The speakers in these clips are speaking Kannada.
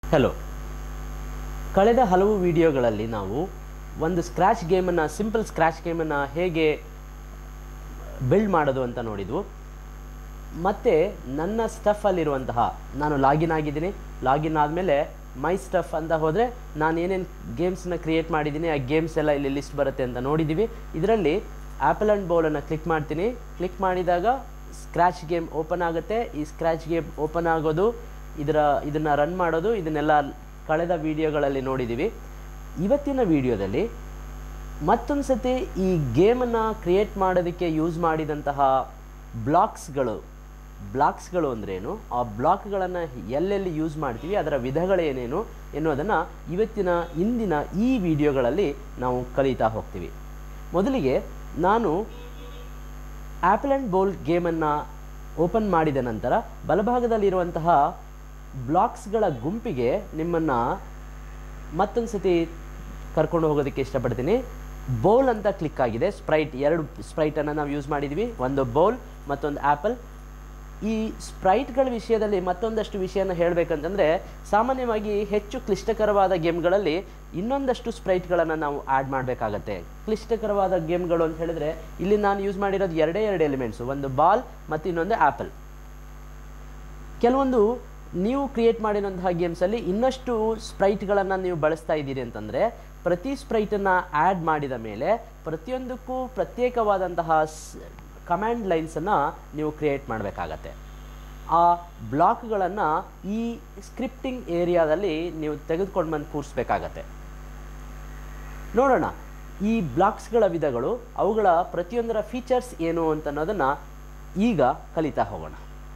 ಹಲೋ ಕಳೆದ ಹಲವು ವಿಡಿಯೋಗಳಲ್ಲಿ ನಾವು ಒಂದು ಸ್ಕ್ರ್ಯಾಚ್ ಗೇಮನ್ನು ಸಿಂಪಲ್ ಸ್ಕ್ರ್ಯಾಚ್ ಗೇಮನ್ನು ಹೇಗೆ ಬಿಲ್ಡ್ ಮಾಡೋದು ಅಂತ ನೋಡಿದ್ವು ಮತ್ತು ನನ್ನ ಸ್ಟಫಲ್ಲಿರುವಂತಹ ನಾನು ಲಾಗಿನ್ ಆಗಿದ್ದೀನಿ ಲಾಗಿನ್ ಆದಮೇಲೆ ಮೈ ಸ್ಟಫ್ ಅಂತ ಹೋದರೆ ನಾನು ಏನೇನು ಗೇಮ್ಸ್ನ ಕ್ರಿಯೇಟ್ ಮಾಡಿದ್ದೀನಿ ಆ ಗೇಮ್ಸ್ ಎಲ್ಲ ಇಲ್ಲಿ ಲಿಸ್ಟ್ ಬರುತ್ತೆ ಅಂತ ನೋಡಿದ್ದೀವಿ ಇದರಲ್ಲಿ ಆ್ಯಪಲ್ ಆ್ಯಂಡ್ ಬೌಲನ್ನು ಕ್ಲಿಕ್ ಮಾಡ್ತೀನಿ ಕ್ಲಿಕ್ ಮಾಡಿದಾಗ ಸ್ಕ್ರ್ಯಾಚ್ ಗೇಮ್ ಓಪನ್ ಆಗುತ್ತೆ ಈ ಸ್ಕ್ರ್ಯಾಚ್ ಗೇಮ್ ಓಪನ್ ಆಗೋದು ಇದರ ಇದನ್ನು ರನ್ ಮಾಡೋದು ಇದನ್ನೆಲ್ಲ ಕಳೆದ ವಿಡಿಯೋಗಳಲ್ಲಿ ನೋಡಿದ್ದೀವಿ ಇವತ್ತಿನ ವಿಡಿಯೋದಲ್ಲಿ ಮತ್ತೊಂದು ಸತಿ ಈ ಗೇಮನ್ನು ಕ್ರಿಯೇಟ್ ಮಾಡೋದಕ್ಕೆ ಯೂಸ್ ಮಾಡಿದಂತಹ ಬ್ಲಾಕ್ಸ್ಗಳು ಬ್ಲಾಕ್ಸ್ಗಳು ಅಂದ್ರೇನು ಆ ಬ್ಲಾಕ್ಗಳನ್ನು ಎಲ್ಲೆಲ್ಲಿ ಯೂಸ್ ಮಾಡ್ತೀವಿ ಅದರ ವಿಧಗಳೇನೇನು ಎನ್ನುವುದನ್ನು ಇವತ್ತಿನ ಇಂದಿನ ಈ ವಿಡಿಯೋಗಳಲ್ಲಿ ನಾವು ಕಲಿತಾ ಹೋಗ್ತೀವಿ ಮೊದಲಿಗೆ ನಾನು ಆ್ಯಪಲ್ ಆ್ಯಂಡ್ ಬೌಲ್ ಗೇಮನ್ನು ಓಪನ್ ಮಾಡಿದ ನಂತರ ಬಲಭಾಗದಲ್ಲಿರುವಂತಹ ಬ್ಲಾಕ್ಸ್ಗಳ ಗುಂಪಿಗೆ ನಿಮ್ಮನ್ನು ಮತ್ತೊಂದು ಸತಿ ಕರ್ಕೊಂಡು ಹೋಗೋದಕ್ಕೆ ಇಷ್ಟಪಡ್ತೀನಿ ಬೌಲ್ ಅಂತ ಕ್ಲಿಕ್ ಆಗಿದೆ ಸ್ಪ್ರೈಟ್ ಎರಡು ಸ್ಪ್ರೈಟನ್ನು ನಾವು ಯೂಸ್ ಮಾಡಿದ್ವಿ ಒಂದು ಬೌಲ್ ಮತ್ತೊಂದು ಆ್ಯಪಲ್ ಈ ಸ್ಪ್ರೈಟ್ಗಳ ವಿಷಯದಲ್ಲಿ ಮತ್ತೊಂದಷ್ಟು ವಿಷಯನ ಹೇಳಬೇಕಂತಂದರೆ ಸಾಮಾನ್ಯವಾಗಿ ಹೆಚ್ಚು ಕ್ಲಿಷ್ಟಕರವಾದ ಗೇಮ್ಗಳಲ್ಲಿ ಇನ್ನೊಂದಷ್ಟು ಸ್ಪ್ರೈಟ್ಗಳನ್ನು ನಾವು ಆ್ಯಡ್ ಮಾಡಬೇಕಾಗತ್ತೆ ಕ್ಲಿಷ್ಟಕರವಾದ ಗೇಮ್ಗಳು ಅಂತ ಹೇಳಿದ್ರೆ ಇಲ್ಲಿ ನಾನು ಯೂಸ್ ಮಾಡಿರೋದು ಎರಡೇ ಎರಡು ಎಲಿಮೆಂಟ್ಸು ಒಂದು ಬಾಲ್ ಮತ್ತು ಇನ್ನೊಂದು ಆ್ಯಪಲ್ ಕೆಲವೊಂದು ನೀವು ಕ್ರಿಯೇಟ್ ಮಾಡಿರೋಂತಹ ಗೇಮ್ಸಲ್ಲಿ ಇನ್ನಷ್ಟು ಸ್ಪ್ರೈಟ್ಗಳನ್ನು ನೀವು ಬಳಸ್ತಾ ಇದ್ದೀರಿ ಅಂತಂದರೆ ಪ್ರತಿ ಸ್ಪ್ರೈಟನ್ನು ಆ್ಯಡ್ ಮಾಡಿದ ಮೇಲೆ ಪ್ರತಿಯೊಂದಕ್ಕೂ ಪ್ರತ್ಯೇಕವಾದಂತಹ ಕಮ್ಯಾಂಡ್ ಲೈನ್ಸನ್ನು ನೀವು ಕ್ರಿಯೇಟ್ ಮಾಡಬೇಕಾಗತ್ತೆ ಆ ಬ್ಲಾಕ್ಗಳನ್ನು ಈ ಸ್ಕ್ರಿಪ್ಟಿಂಗ್ ಏರಿಯಾದಲ್ಲಿ ನೀವು ತೆಗೆದುಕೊಂಡು ಬಂದು ಕೂರಿಸ್ಬೇಕಾಗತ್ತೆ ನೋಡೋಣ ಈ ಬ್ಲಾಕ್ಸ್ಗಳ ವಿಧಗಳು ಅವುಗಳ ಪ್ರತಿಯೊಂದರ ಫೀಚರ್ಸ್ ಏನು ಅಂತ ಅನ್ನೋದನ್ನು ಈಗ ಕಲಿತಾ ಹೋಗೋಣ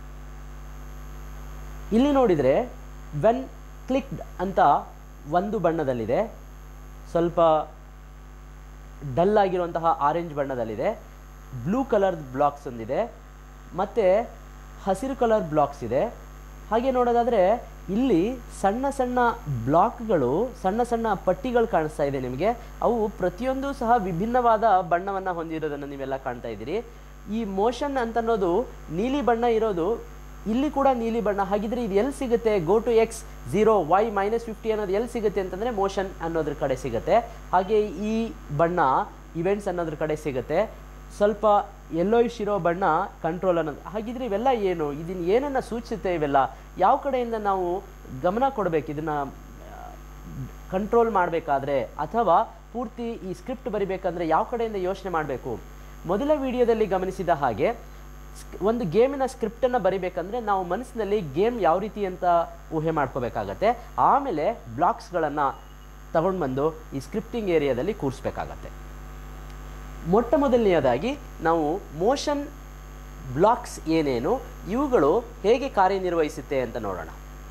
ಇಲ್ಲಿ ನೋಡಿದರೆ ವೆನ್ ಕ್ಲಿಕ್ಡ್ ಅಂತ ಒಂದು ಬಣ್ಣದಲ್ಲಿದೆ ಸ್ವಲ್ಪ ಡಲ್ ಆಗಿರುವಂತಹ ಆರೆಂಜ್ ಬಣ್ಣದಲ್ಲಿದೆ ಬ್ಲೂ ಕಲರ್ ಬ್ಲಾಕ್ಸ್ ಒಂದಿದೆ ಮತ್ತು ಹಸಿರು ಕಲರ್ ಬ್ಲಾಕ್ಸ್ ಇದೆ ಹಾಗೆ ನೋಡೋದಾದರೆ ಇಲ್ಲಿ ಸಣ್ಣ ಸಣ್ಣ ಬ್ಲಾಕ್ಗಳು ಸಣ್ಣ ಸಣ್ಣ ಪಟ್ಟಿಗಳು ಕಾಣಿಸ್ತಾ ಇದೆ ನಿಮಗೆ ಅವು ಪ್ರತಿಯೊಂದು ಸಹ ವಿಭಿನ್ನವಾದ ಬಣ್ಣವನ್ನು ಹೊಂದಿರೋದನ್ನು ನೀವೆಲ್ಲ ಕಾಣ್ತಾ ಇದ್ದೀರಿ ಈ ಮೋಷನ್ ಅಂತನ್ನೋದು ನೀಲಿ ಬಣ್ಣ ಇರೋದು ಇಲ್ಲಿ ಕೂಡ ನೀಲಿ ಬಣ್ಣ ಹಾಗಿದ್ರೆ ಇದು ಎಲ್ಲಿ ಸಿಗುತ್ತೆ go to X zero Y minus fifty ಅನ್ನೋದು ಎಲ್ಲಿ ಸಿಗುತ್ತೆ ಅಂತಂದರೆ ಮೋಷನ್ ಅನ್ನೋದ್ರ ಕಡೆ ಸಿಗುತ್ತೆ ಹಾಗೆ ಈ ಬಣ್ಣ ಇವೆಂಟ್ಸ್ ಅನ್ನೋದ್ರ ಕಡೆ ಸಿಗುತ್ತೆ ಸ್ವಲ್ಪ ಎಲ್ಲೋಯಿಶ್ ಇರೋ ಬಣ್ಣ ಕಂಟ್ರೋಲ್ ಅನ್ನೋದು ಹಾಗಿದ್ರೆ ಇವೆಲ್ಲ ಏನು ಇದನ್ನು ಏನನ್ನು ಸೂಚಿಸುತ್ತೆ ಇವೆಲ್ಲ ಯಾವ ಕಡೆಯಿಂದ ನಾವು ಗಮನ ಕೊಡಬೇಕು ಇದನ್ನು ಕಂಟ್ರೋಲ್ ಮಾಡಬೇಕಾದ್ರೆ ಅಥವಾ ಪೂರ್ತಿ ಈ ಸ್ಕ್ರಿಪ್ಟ್ ಬರಿಬೇಕಂದ್ರೆ ಯಾವ ಕಡೆಯಿಂದ ಯೋಚನೆ ಮಾಡಬೇಕು ಮೊದಲ ವಿಡಿಯೋದಲ್ಲಿ ಗಮನಿಸಿದ ಹಾಗೆ ಒಂದು ಗೇಮಿನ ಸ್ಕ್ರಿಪ್ಟನ್ನು ಬರಿಬೇಕಂದ್ರೆ ನಾವು ಮನಸ್ಸಿನಲ್ಲಿ ಗೇಮ್ ಯಾವ ರೀತಿ ಅಂತ ಊಹೆ ಮಾಡ್ಕೋಬೇಕಾಗತ್ತೆ ಆಮೇಲೆ ಬ್ಲಾಕ್ಸ್ಗಳನ್ನು ತಗೊಂಡು ಬಂದು ಈ ಸ್ಕ್ರಿಪ್ಟಿಂಗ್ ಏರಿಯಾದಲ್ಲಿ ಕೂರಿಸ್ಬೇಕಾಗತ್ತೆ ಮೊಟ್ಟ ಮೊದಲನೆಯದಾಗಿ ನಾವು ಮೋಷನ್ ಬ್ಲಾಕ್ಸ್ ಏನೇನು ಇವುಗಳು ಹೇಗೆ ಕಾರ್ಯನಿರ್ವಹಿಸುತ್ತೆ ಅಂತ ನೋಡೋಣ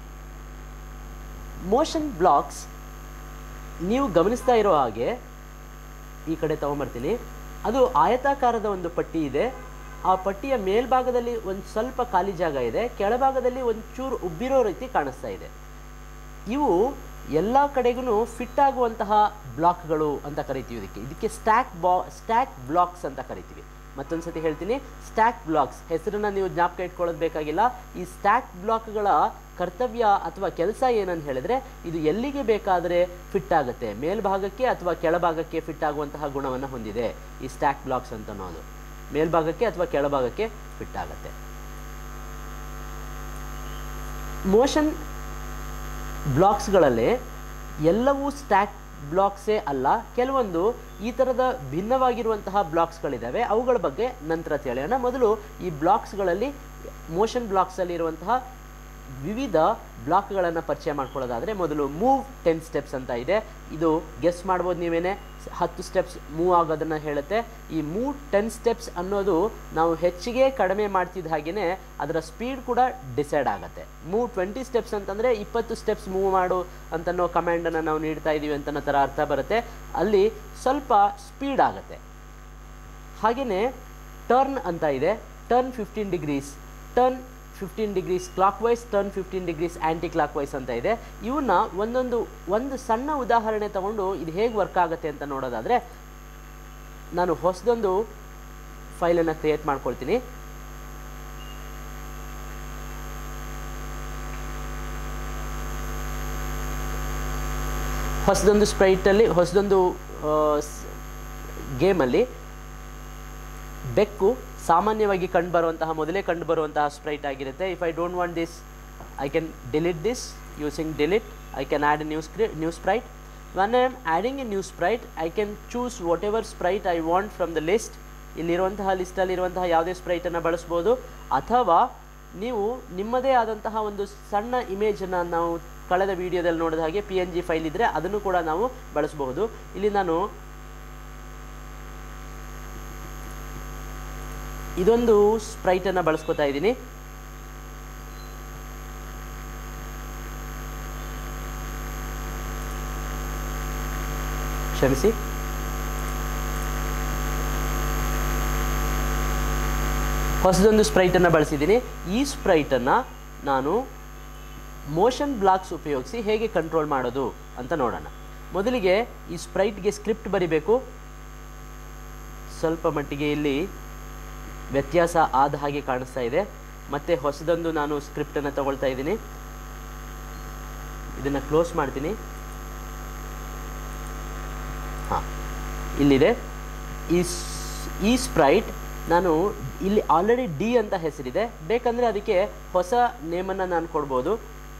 ಮೋಷನ್ ಬ್ಲಾಕ್ಸ್ ನೀವು ಗಮನಿಸ್ತಾ ಇರೋ ಹಾಗೆ ಈ ಕಡೆ ತಗೊಂಬರ್ತೀನಿ ಅದು ಆಯತಾಕಾರದ ಒಂದು ಪಟ್ಟಿ ಇದೆ ಆ ಪಟ್ಟಿಯ ಮೇಲ್ಭಾಗದಲ್ಲಿ ಒಂದು ಸ್ವಲ್ಪ ಖಾಲಿ ಜಾಗ ಇದೆ ಕೆಳಭಾಗದಲ್ಲಿ ಒಂಚೂರು ಉಬ್ಬಿರೋ ರೀತಿ ಕಾಣಿಸ್ತಾ ಇದೆ ಇವು ಎಲ್ಲ ಕಡೆಗೂ ಫಿಟ್ ಆಗುವಂತಹ ಬ್ಲಾಕ್ಗಳು ಅಂತ ಕರಿತೀವಿ ಇದಕ್ಕೆ ಇದಕ್ಕೆ ಸ್ಟ್ಯಾಕ್ ಬಾ ಸ್ಟ್ಯಾಕ್ ಬ್ಲಾಕ್ಸ್ ಅಂತ ಕರಿತೀವಿ ಮತ್ತೊಂದು ಸತಿ ಹೇಳ್ತೀನಿ ಸ್ಟ್ಯಾಕ್ ಬ್ಲಾಕ್ಸ್ ಹೆಸರನ್ನ ನೀವು ಜ್ಞಾಪಕ ಇಟ್ಕೊಳ್ಳೋದು ಬೇಕಾಗಿಲ್ಲ ಈ ಸ್ಟ್ಯಾಕ್ ಬ್ಲಾಕ್ಗಳ ಕರ್ತವ್ಯ ಅಥವಾ ಕೆಲಸ ಏನಂತ ಹೇಳಿದ್ರೆ ಇದು ಎಲ್ಲಿಗೆ ಬೇಕಾದರೆ ಫಿಟ್ ಆಗುತ್ತೆ ಮೇಲ್ಭಾಗಕ್ಕೆ ಅಥವಾ ಕೆಳಭಾಗಕ್ಕೆ ಫಿಟ್ ಆಗುವಂತಹ ಗುಣವನ್ನು ಹೊಂದಿದೆ ಈ ಸ್ಟ್ಯಾಕ್ ಬ್ಲಾಕ್ಸ್ ಅಂತ ಅನ್ನೋದು ಮೇಲ್ಭಾಗಕ್ಕೆ ಅಥವಾ ಕೆಳಭಾಗಕ್ಕೆ ಫಿಟ್ ಆಗುತ್ತೆ ಮೋಷನ್ ಬ್ಲಾಕ್ಸ್ಗಳಲ್ಲಿ ಎಲ್ಲವೂ ಸ್ಟ್ಯಾಕ್ ಬ್ಲಾಕ್ಸೇ ಅಲ್ಲ ಕೆಲವೊಂದು ಈ ಥರದ ಭಿನ್ನವಾಗಿರುವಂತಹ ಬ್ಲಾಕ್ಸ್ಗಳಿದ್ದಾವೆ ಅವುಗಳ ಬಗ್ಗೆ ನಂತರ ತಿಳಿಯೋಣ ಮೊದಲು ಈ ಬ್ಲಾಕ್ಸ್ಗಳಲ್ಲಿ ಮೋಷನ್ ಬ್ಲಾಕ್ಸಲ್ಲಿ ಇರುವಂತಹ ವಿವಿಧ ಬ್ಲಾಕ್ಗಳನ್ನು ಪರಿಚಯ ಮಾಡ್ಕೊಳ್ಳೋದಾದರೆ ಮೊದಲು ಮೂವ್ ಟೆನ್ ಸ್ಟೆಪ್ಸ್ ಅಂತ ಇದೆ ಇದು ಗೆಸ್ ಮಾಡ್ಬೋದು ನೀವೇನೆ ಹತ್ತು ಸ್ಟೆಪ್ಸ್ ಮೂವ್ ಆಗೋದನ್ನು ಹೇಳುತ್ತೆ ಈ ಮೂವ್ ಟೆನ್ ಸ್ಟೆಪ್ಸ್ ಅನ್ನೋದು ನಾವು ಹೆಚ್ಚಿಗೆ ಕಡಿಮೆ ಮಾಡ್ತಿದ್ದ ಹಾಗೆಯೇ ಅದರ ಸ್ಪೀಡ್ ಕೂಡ ಡಿಸೈಡ್ ಆಗುತ್ತೆ ಮೂವ್ ಟ್ವೆಂಟಿ ಸ್ಟೆಪ್ಸ್ ಅಂತಂದರೆ ಇಪ್ಪತ್ತು ಸ್ಟೆಪ್ಸ್ ಮೂವ್ ಮಾಡು ಅಂತನ್ನೋ ಕಮ್ಯಾಂಡನ್ನು ನಾವು ನೀಡ್ತಾ ಇದ್ದೀವಿ ಅಂತನ್ನೋ ಥರ ಅರ್ಥ ಬರುತ್ತೆ ಅಲ್ಲಿ ಸ್ವಲ್ಪ ಸ್ಪೀಡ್ ಆಗುತ್ತೆ ಹಾಗೆಯೇ ಟರ್ನ್ ಅಂತ ಇದೆ turn fifteen degrees turn fifteen degrees clockwise turn fifteen degrees clock wise ಅಂತ ಇದೆ ಇವನ್ನ ಒಂದೊಂದು ಒಂದು ಸಣ್ಣ ಉದಾಹರಣೆ ತಗೊಂಡು ಇದು ಹೇಗೆ ವರ್ಕ್ ಆಗುತ್ತೆ ಅಂತ ನೋಡೋದಾದರೆ ನಾನು ಹೊಸದೊಂದು ಫೈಲನ್ನು ಕ್ರಿಯೇಟ್ ಮಾಡ್ಕೊಳ್ತೀನಿ ಹೊಸದೊಂದು ಸ್ಪ್ರೈಟಲ್ಲಿ ಹೊಸದೊಂದು ಗೇಮಲ್ಲಿ ಬೆಕ್ಕು ಸಾಮಾನ್ಯವಾಗಿ ಕಂಡುಬರುವಂತಹ ಮೊದಲೇ ಕಂಡುಬರುವಂತಹ ಸ್ಪ್ರೈಟ್ ಆಗಿರುತ್ತೆ if I don't want this I can delete this using delete I can add a new scri new sprite when I am adding a new sprite I can choose whatever sprite I want from the list ಇಲ್ಲಿರುವಂತಹ ಲಿಸ್ಟಲ್ಲಿರುವಂತಹ ಯಾವುದೇ ಸ್ಪ್ರೈಟನ್ನು ಬಳಸ್ಬೋದು ಅಥವಾ ನೀವು ನಿಮ್ಮದೇ ಆದಂತಹ ಒಂದು ಸಣ್ಣ ಇಮೇಜನ್ನು ನಾವು ಕಳೆದ ವಿಡಿಯೋದಲ್ಲಿ ನೋಡಿದ ಹಾಗೆ ಪಿ ಎನ್ ಜಿ ಫೈಲ್ ಇದ್ದರೆ ಅದನ್ನು ಕೂಡ ನಾವು ಬಳಸಬಹುದು ಇಲ್ಲಿ ನಾನು ಇದೊಂದು ಸ್ಪ್ರೈಟನ್ನು ಬಳಸ್ಕೊತಾ ಇದ್ದೀನಿ ಕ್ಷಮಿಸಿ ಹೊಸದೊಂದು ಸ್ಪ್ರೈಟನ್ನು ಬಳಸಿದ್ದೀನಿ ಈ ಸ್ಪ್ರೈಟನ್ನು ನಾನು ಮೋಷನ್ ಬ್ಲಾಕ್ಸ್ ಉಪಯೋಗಿಸಿ ಹೇಗೆ ಕಂಟ್ರೋಲ್ ಮಾಡೋದು ಅಂತ ನೋಡೋಣ ಮೊದಲಿಗೆ ಈ ಸ್ಪ್ರೈಟ್ಗೆ ಸ್ಕ್ರಿಪ್ಟ್ ಬರಿಬೇಕು ಸ್ವಲ್ಪ ಮಟ್ಟಿಗೆ ಇಲ್ಲಿ ವ್ಯತ್ಯಾಸ ಆದ ಹಾಗೆ ಕಾಣಿಸ್ತಾ ಇದೆ ಮತ್ತು ಹೊಸದೊಂದು ನಾನು ಸ್ಕ್ರಿಪ್ಟನ್ನು ತಗೊಳ್ತಾ ಇದ್ದೀನಿ ಇದನ್ನು ಕ್ಲೋಸ್ ಮಾಡ್ತೀನಿ ಹಾಂ ಇಲ್ಲಿದೆ ಈ ಸ್- ಈ ಸ್ಪ್ರೈಟ್ ನಾನು ಇಲ್ಲಿ ಆಲ್ರೆಡಿ ಡಿ ಅಂತ ಹೆಸರಿದೆ ಬೇಕಂದರೆ ಅದಕ್ಕೆ ಹೊಸ ನೇಮನ್ನು ನಾನು ಕೊಡ್ಬೋದು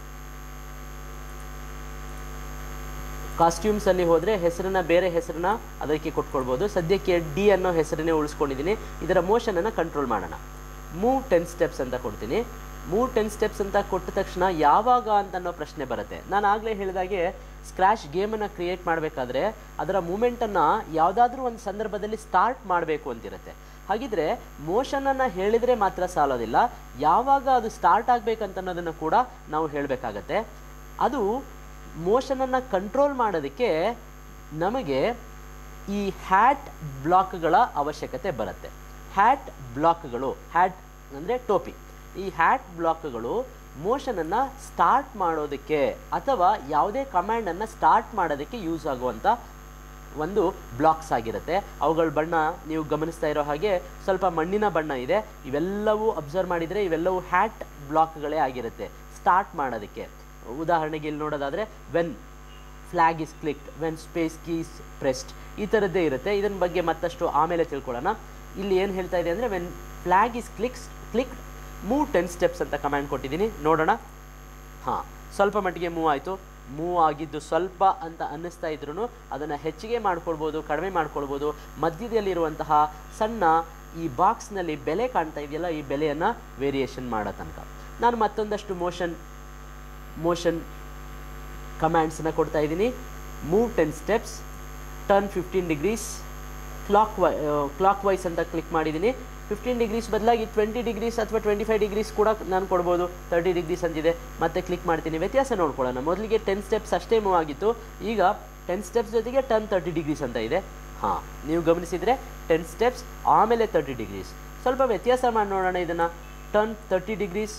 ಕಾಸ್ಟ್ಯೂಮ್ಸಲ್ಲಿ ಹೋದರೆ ಹೆಸರನ್ನ ಬೇರೆ ಹೆಸರನ್ನ ಅದಕ್ಕೆ ಕೊಟ್ಕೊಳ್ಬೋದು ಸದ್ಯಕ್ಕೆ ಡಿ ಅನ್ನೋ ಹೆಸರನ್ನೇ ಉಳಿಸ್ಕೊಂಡಿದ್ದೀನಿ ಇದರ ಮೋಷನನ್ನು ಕಂಟ್ರೋಲ್ ಮಾಡೋಣ ಮೂವ್ ಟೆನ್ ಸ್ಟೆಪ್ಸ್ ಅಂತ ಕೊಡ್ತೀನಿ ಮೂವ್ ಟೆನ್ ಸ್ಟೆಪ್ಸ್ ಅಂತ ಕೊಟ್ಟ ತಕ್ಷಣ ಯಾವಾಗ ಅಂತ ಅನ್ನೋ ಪ್ರಶ್ನೆ ಬರುತ್ತೆ ನಾನು ಆಗಲೇ ಹೇಳಿದಾಗೆ ಸ್ಕ್ರ್ಯಾಶ್ ಗೇಮನ್ನು ಕ್ರಿಯೇಟ್ ಮಾಡಬೇಕಾದ್ರೆ ಅದರ ಮೂಮೆಂಟನ್ನು ಯಾವುದಾದ್ರೂ ಒಂದು ಸಂದರ್ಭದಲ್ಲಿ ಸ್ಟಾರ್ಟ್ ಮಾಡಬೇಕು ಅಂತಿರುತ್ತೆ ಹಾಗಿದ್ರೆ ಮೋಷನನ್ನು ಹೇಳಿದರೆ ಮಾತ್ರ ಸಾಲೋದಿಲ್ಲ ಯಾವಾಗ ಅದು ಸ್ಟಾರ್ಟ್ ಆಗಬೇಕಂತ ಅನ್ನೋದನ್ನು ಕೂಡ ನಾವು ಹೇಳಬೇಕಾಗತ್ತೆ ಅದು ಮೋಷನನ್ನು ಕಂಟ್ರೋಲ್ ಮಾಡೋದಕ್ಕೆ ನಮಗೆ ಈ ಹ್ಯಾಟ್ ಬ್ಲಾಕ್ಗಳ ಅವಶ್ಯಕತೆ ಬರುತ್ತೆ ಹ್ಯಾಟ್ ಬ್ಲಾಕ್ಗಳು ಹ್ಯಾಟ್ ಅಂದರೆ ಟೋಪಿ ಈ ಹ್ಯಾಟ್ ಬ್ಲಾಕ್ಗಳು ಮೋಷನನ್ನು ಸ್ಟಾರ್ಟ್ ಮಾಡೋದಕ್ಕೆ ಅಥವಾ ಯಾವುದೇ ಕಮ್ಯಾಂಡನ್ನು ಸ್ಟಾರ್ಟ್ ಮಾಡೋದಕ್ಕೆ ಯೂಸ್ ಆಗುವಂಥ ಒಂದು ಬ್ಲಾಕ್ಸ್ ಆಗಿರುತ್ತೆ ಅವುಗಳ ಬಣ್ಣ ನೀವು ಗಮನಿಸ್ತಾ ಇರೋ ಹಾಗೆ ಸ್ವಲ್ಪ ಮಣ್ಣಿನ ಬಣ್ಣ ಇದೆ ಇವೆಲ್ಲವೂ ಅಬ್ಸರ್ವ್ ಮಾಡಿದರೆ ಇವೆಲ್ಲವೂ ಹ್ಯಾಟ್ ಬ್ಲಾಕ್ಗಳೇ ಆಗಿರುತ್ತೆ ಸ್ಟಾರ್ಟ್ ಮಾಡೋದಕ್ಕೆ ಉದಾಹರಣೆಗೆ ಇಲ್ಲಿ ನೋಡೋದಾದರೆ when flag is clicked when space keys pressed ಈ ಥರದ್ದೇ ಇರುತ್ತೆ ಇದನ್ನ ಬಗ್ಗೆ ಮತ್ತಷ್ಟು ಆಮೇಲೆ ತಿಳ್ಕೊಳ್ಳೋಣ ಇಲ್ಲಿ ಏನು ಹೇಳ್ತಾ ಇದೆ ಅಂದರೆ when flag is clicks click move ten steps ಅಂತ ಕಮ್ಯಾಂಡ್ ಕೊಟ್ಟಿದ್ದೀನಿ ನೋಡೋಣ ಹಾಂ ಸ್ವಲ್ಪ ಮಟ್ಟಿಗೆ ಮೂವ್ ಆಯಿತು ಮೂವ್ ಆಗಿದ್ದು ಸ್ವಲ್ಪ ಅಂತ ಅನ್ನಿಸ್ತಾ ಇದ್ರೂ ಅದನ್ನು ಹೆಚ್ಚಿಗೆ ಮಾಡ್ಕೊಳ್ಬೋದು ಕಡಿಮೆ ಮಾಡ್ಕೊಳ್ಬೋದು ಮಧ್ಯದಲ್ಲಿರುವಂತಹ ಸಣ್ಣ ಈ ಬಾಕ್ಸ್ನಲ್ಲಿ ಬೆಲೆ ಕಾಣ್ತಾ ಇದೆಯಲ್ಲ ಈ ಬೆಲೆಯನ್ನು ವೇರಿಯೇಷನ್ ಮಾಡೋ ತನಕ ನಾನು ಮತ್ತೊಂದಷ್ಟು ಮೋಷನ್ ಮೋಷನ್ ಕಮ್ಯಾಂಡ್ಸನ್ನ ಕೊಡ್ತಾ ಇದ್ದೀನಿ move ten steps turn fifteen degrees clockwise clock wise ಅಂತ ಕ್ಲಿಕ್ ಮಾಡಿದ್ದೀನಿ ಫಿಫ್ಟೀನ್ ಡಿಗ್ರೀಸ್ ಬದಲಾಗಿ ಟ್ವೆಂಟಿ ಡಿಗ್ರೀಸ್ ಅಥವಾ ಟ್ವೆಂಟಿ ಫೈವ್ ಡಿಗ್ರೀಸ್ ಕೂಡ ನಾನು ಕೊಡ್ಬೋದು ತರ್ಟಿ ಡಿಗ್ರೀಸ್ ಅಂತಿದೆ ಮತ್ತೆ ಕ್ಲಿಕ್ ಮಾಡ್ತೀನಿ ವ್ಯತ್ಯಾಸ ನೋಡ್ಕೊಳ್ಳೋಣ ಮೊದಲಿಗೆ ಟೆನ್ ಸ್ಟೆಪ್ಸ್ ಅಷ್ಟೇ ಮೂವ್ ಆಗಿತ್ತು ಈಗ ಟೆನ್ ಸ್ಟೆಪ್ಸ್ ಜೊತೆಗೆ ಟರ್ನ್ ತರ್ಟಿ ಡಿಗ್ರೀಸ್ ಅಂತ ಇದೆ ಹಾಂ ನೀವು ಗಮನಿಸಿದರೆ ಟೆನ್ ಸ್ಟೆಪ್ಸ್ ಆಮೇಲೆ ತರ್ಟಿ ಡಿಗ್ರೀಸ್ ಸ್ವಲ್ಪ ವ್ಯತ್ಯಾಸ ಮಾಡಿ ನೋಡೋಣ ಇದನ್ನು turn thirty degrees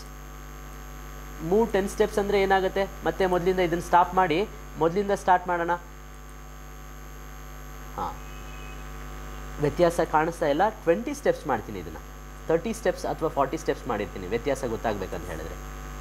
move ten steps ಅಂದರೆ ಏನಾಗುತ್ತೆ ಮತ್ತೆ ಮೊದಲಿಂದ ಇದನ್ನು ಸ್ಟಾಪ್ ಮಾಡಿ ಮೊದಲಿಂದ ಸ್ಟಾರ್ಟ್ ಮಾಡೋಣ ಹಾಂ ವ್ಯತ್ಯಾಸ ಕಾಣಿಸ್ತಾ ಇಲ್ಲ ಟ್ವೆಂಟಿ ಸ್ಟೆಪ್ಸ್ ಮಾಡ್ತೀನಿ ಇದನ್ನು ತರ್ಟಿ ಸ್ಟೆಪ್ಸ್ ಅಥವಾ ಫಾರ್ಟಿ ಸ್ಟೆಪ್ಸ್ ಮಾಡಿರ್ತೀನಿ ವ್ಯತ್ಯಾಸ ಗೊತ್ತಾಗಬೇಕಂತ ಹೇಳಿದ್ರೆ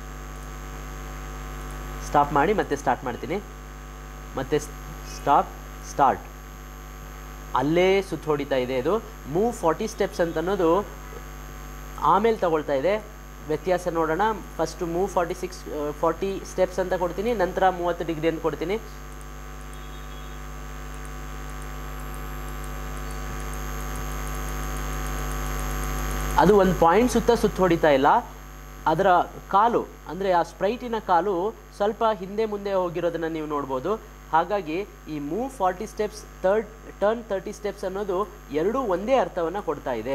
ಸ್ಟಾಪ್ ಮಾಡಿ ಮತ್ತೆ ಸ್ಟಾರ್ಟ್ ಮಾಡ್ತೀನಿ ಮತ್ತೆ ಸ್ಟಾಪ್ ಸ್ಟಾರ್ಟ್ ಅಲ್ಲೇ ಸುತ್ತ ಹೊಡಿತಾ ಇದೆ ಇದು ಮೂವ್ ಫಾರ್ಟಿ ಸ್ಟೆಪ್ಸ್ ಅಂತ ಅನ್ನೋದು ಆಮೇಲೆ ತಗೊಳ್ತಾ ಇದೆ ವ್ಯತ್ಯಾಸ ನೋಡೋಣ first move forty six forty steps ಅಂತ ಕೊಡ್ತೀನಿ ನಂತರ ಮೂವತ್ತು ಡಿಗ್ರಿ ಅಂತ ಕೊಡ್ತೀನಿ ಅದು ಒಂದು ಪಾಯಿಂಟ್ ಸುತ್ತ ಸುತ್ತ ಹೊಡಿತಾ ಇಲ್ಲ ಅದರ ಕಾಲು ಅಂದರೆ ಆ ಸ್ಪ್ರೈಟಿನ ಕಾಲು ಸ್ವಲ್ಪ ಹಿಂದೆ ಮುಂದೆ ಹೋಗಿರೋದನ್ನು ನೀವು ನೋಡ್ಬೋದು ಹಾಗಾಗಿ ಈ move forty steps third turn thirty steps ಅನ್ನೋದು ಎರಡೂ ಒಂದೇ ಅರ್ಥವನ್ನು ಕೊಡ್ತಾ ಇದೆ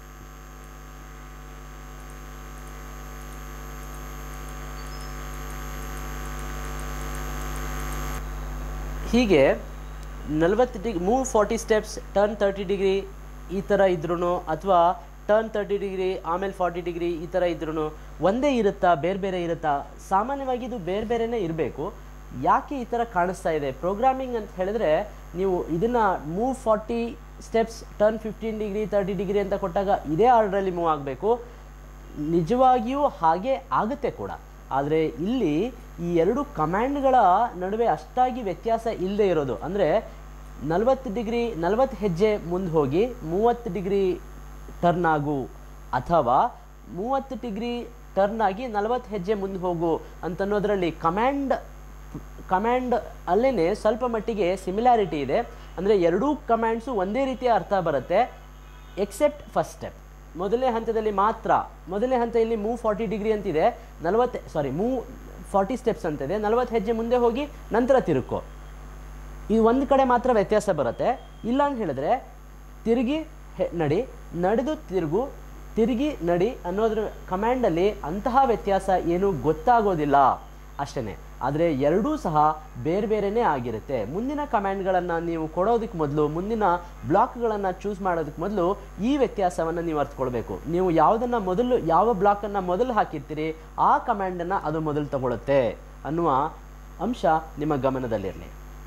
ಹೀಗೆ ನಲವತ್ತು ಡಿಗ್ move forty steps turn thirty degree ಈ ಥರ ಇದ್ರೂ ಅಥವಾ ಟರ್ನ್ ತರ್ಟಿ ಡಿಗ್ರಿ ಆಮೇಲೆ ಫಾರ್ಟಿ ಡಿಗ್ರಿ ಈ ಥರ ಇದ್ರೂ ಒಂದೇ ಇರುತ್ತಾ ಬೇರೆ ಬೇರೆ ಇರುತ್ತಾ ಸಾಮಾನ್ಯವಾಗಿ ಇದು ಬೇರೆ ಬೇರೆನೇ ಇರಬೇಕು ಯಾಕೆ ಈ ಥರ ಕಾಣಿಸ್ತಾ ಇದೆ ಪ್ರೋಗ್ರಾಮಿಂಗ್ ಅಂತ ಹೇಳಿದ್ರೆ ನೀವು ಇದನ್ನು move forty steps turn fifteen degree thirty degree ಅಂತ ಕೊಟ್ಟಾಗ ಇದೇ ಆರ್ಡ್ರಲ್ಲಿ ಮೂವ್ ಆಗಬೇಕು ನಿಜವಾಗಿಯೂ ಹಾಗೆ ಆಗುತ್ತೆ ಕೂಡ ಆದರೆ ಇಲ್ಲಿ ಈ ಎರಡು ಕಮ್ಯಾಂಡ್ಗಳ ನಡುವೆ ಅಷ್ಟಾಗಿ ವ್ಯತ್ಯಾಸ ಇಲ್ಲದೆ ಇರೋದು ಅಂದರೆ ನಲವತ್ತು ಡಿಗ್ರಿ ನಲವತ್ತು ಹೆಜ್ಜೆ ಮುಂದೆ ಹೋಗಿ ಮೂವತ್ತು ಡಿಗ್ರಿ ಟರ್ನ್ ಆಗು ಅಥವಾ ಮೂವತ್ತು ಡಿಗ್ರಿ ಟರ್ನ್ ಆಗಿ ನಲವತ್ತು ಹೆಜ್ಜೆ ಮುಂದೆ ಹೋಗು ಅಂತನ್ನೋದ್ರಲ್ಲಿ ಕಮ್ಯಾಂಡ್ ಕಮ್ಯಾಂಡ್ ಅಲ್ಲೇ ಸ್ವಲ್ಪ ಮಟ್ಟಿಗೆ ಸಿಮಿಲಾರಿಟಿ ಇದೆ ಅಂದರೆ ಎರಡೂ ಕಮ್ಯಾಂಡ್ಸು ಒಂದೇ ರೀತಿಯ ಅರ್ಥ ಬರುತ್ತೆ ಎಕ್ಸೆಪ್ಟ್ ಫಸ್ಟ್ ಸ್ಟೆಪ್ ಮೊದಲನೇ ಹಂತದಲ್ಲಿ ಮಾತ್ರ ಮೊದಲನೇ ಹಂತ ಇಲ್ಲಿ ಮೂವ್ ಫಾರ್ಟಿ ಡಿಗ್ರಿ ಅಂತಿದೆ ನಲವತ್ತು ಸಾರಿ ಮೂವ್ ಫಾರ್ಟಿ ಸ್ಟೆಪ್ಸ್ ಅಂತಿದೆ ನಲವತ್ತು ಹೆಜ್ಜೆ ಮುಂದೆ ಹೋಗಿ ನಂತರ ತಿರುಕೋ ಈ ಒಂದು ಕಡೆ ಮಾತ್ರ ವ್ಯತ್ಯಾಸ ಬರುತ್ತೆ ಇಲ್ಲ ಅಂತ ಹೇಳಿದ್ರೆ ತಿರುಗಿ ಹೆ ನಡಿ ನಡೆದು ತಿರುಗು ತಿರುಗಿ ನಡಿ ಅನ್ನೋದ್ರ ಕಮ್ಯಾಂಡಲ್ಲಿ ಅಂತಹ ವ್ಯತ್ಯಾಸ ಏನೂ ಗೊತ್ತಾಗೋದಿಲ್ಲ ಅಷ್ಟೇ ಆದರೆ ಎರಡೂ ಸಹ ಬೇರೆ ಬೇರೆನೇ ಆಗಿರುತ್ತೆ ಮುಂದಿನ ಕಮ್ಯಾಂಡ್ಗಳನ್ನು ನೀವು ಕೊಡೋದಕ್ಕೆ ಮೊದಲು ಮುಂದಿನ ಬ್ಲಾಕ್ಗಳನ್ನು ಚೂಸ್ ಮಾಡೋದಕ್ಕೆ ಮೊದಲು ಈ ವ್ಯತ್ಯಾಸವನ್ನು ನೀವು ಅರ್ಥಕೊಳ್ಬೇಕು ನೀವು ಯಾವುದನ್ನು ಮೊದಲು ಯಾವ ಬ್ಲಾಕನ್ನು ಮೊದಲು ಹಾಕಿರ್ತೀರಿ ಆ ಕಮ್ಯಾಂಡನ್ನು ಅದು ಮೊದಲು ತಗೊಳುತ್ತೆ ಅನ್ನುವ ಅಂಶ ನಿಮ್ಮ ಗಮನದಲ್ಲಿರಲಿ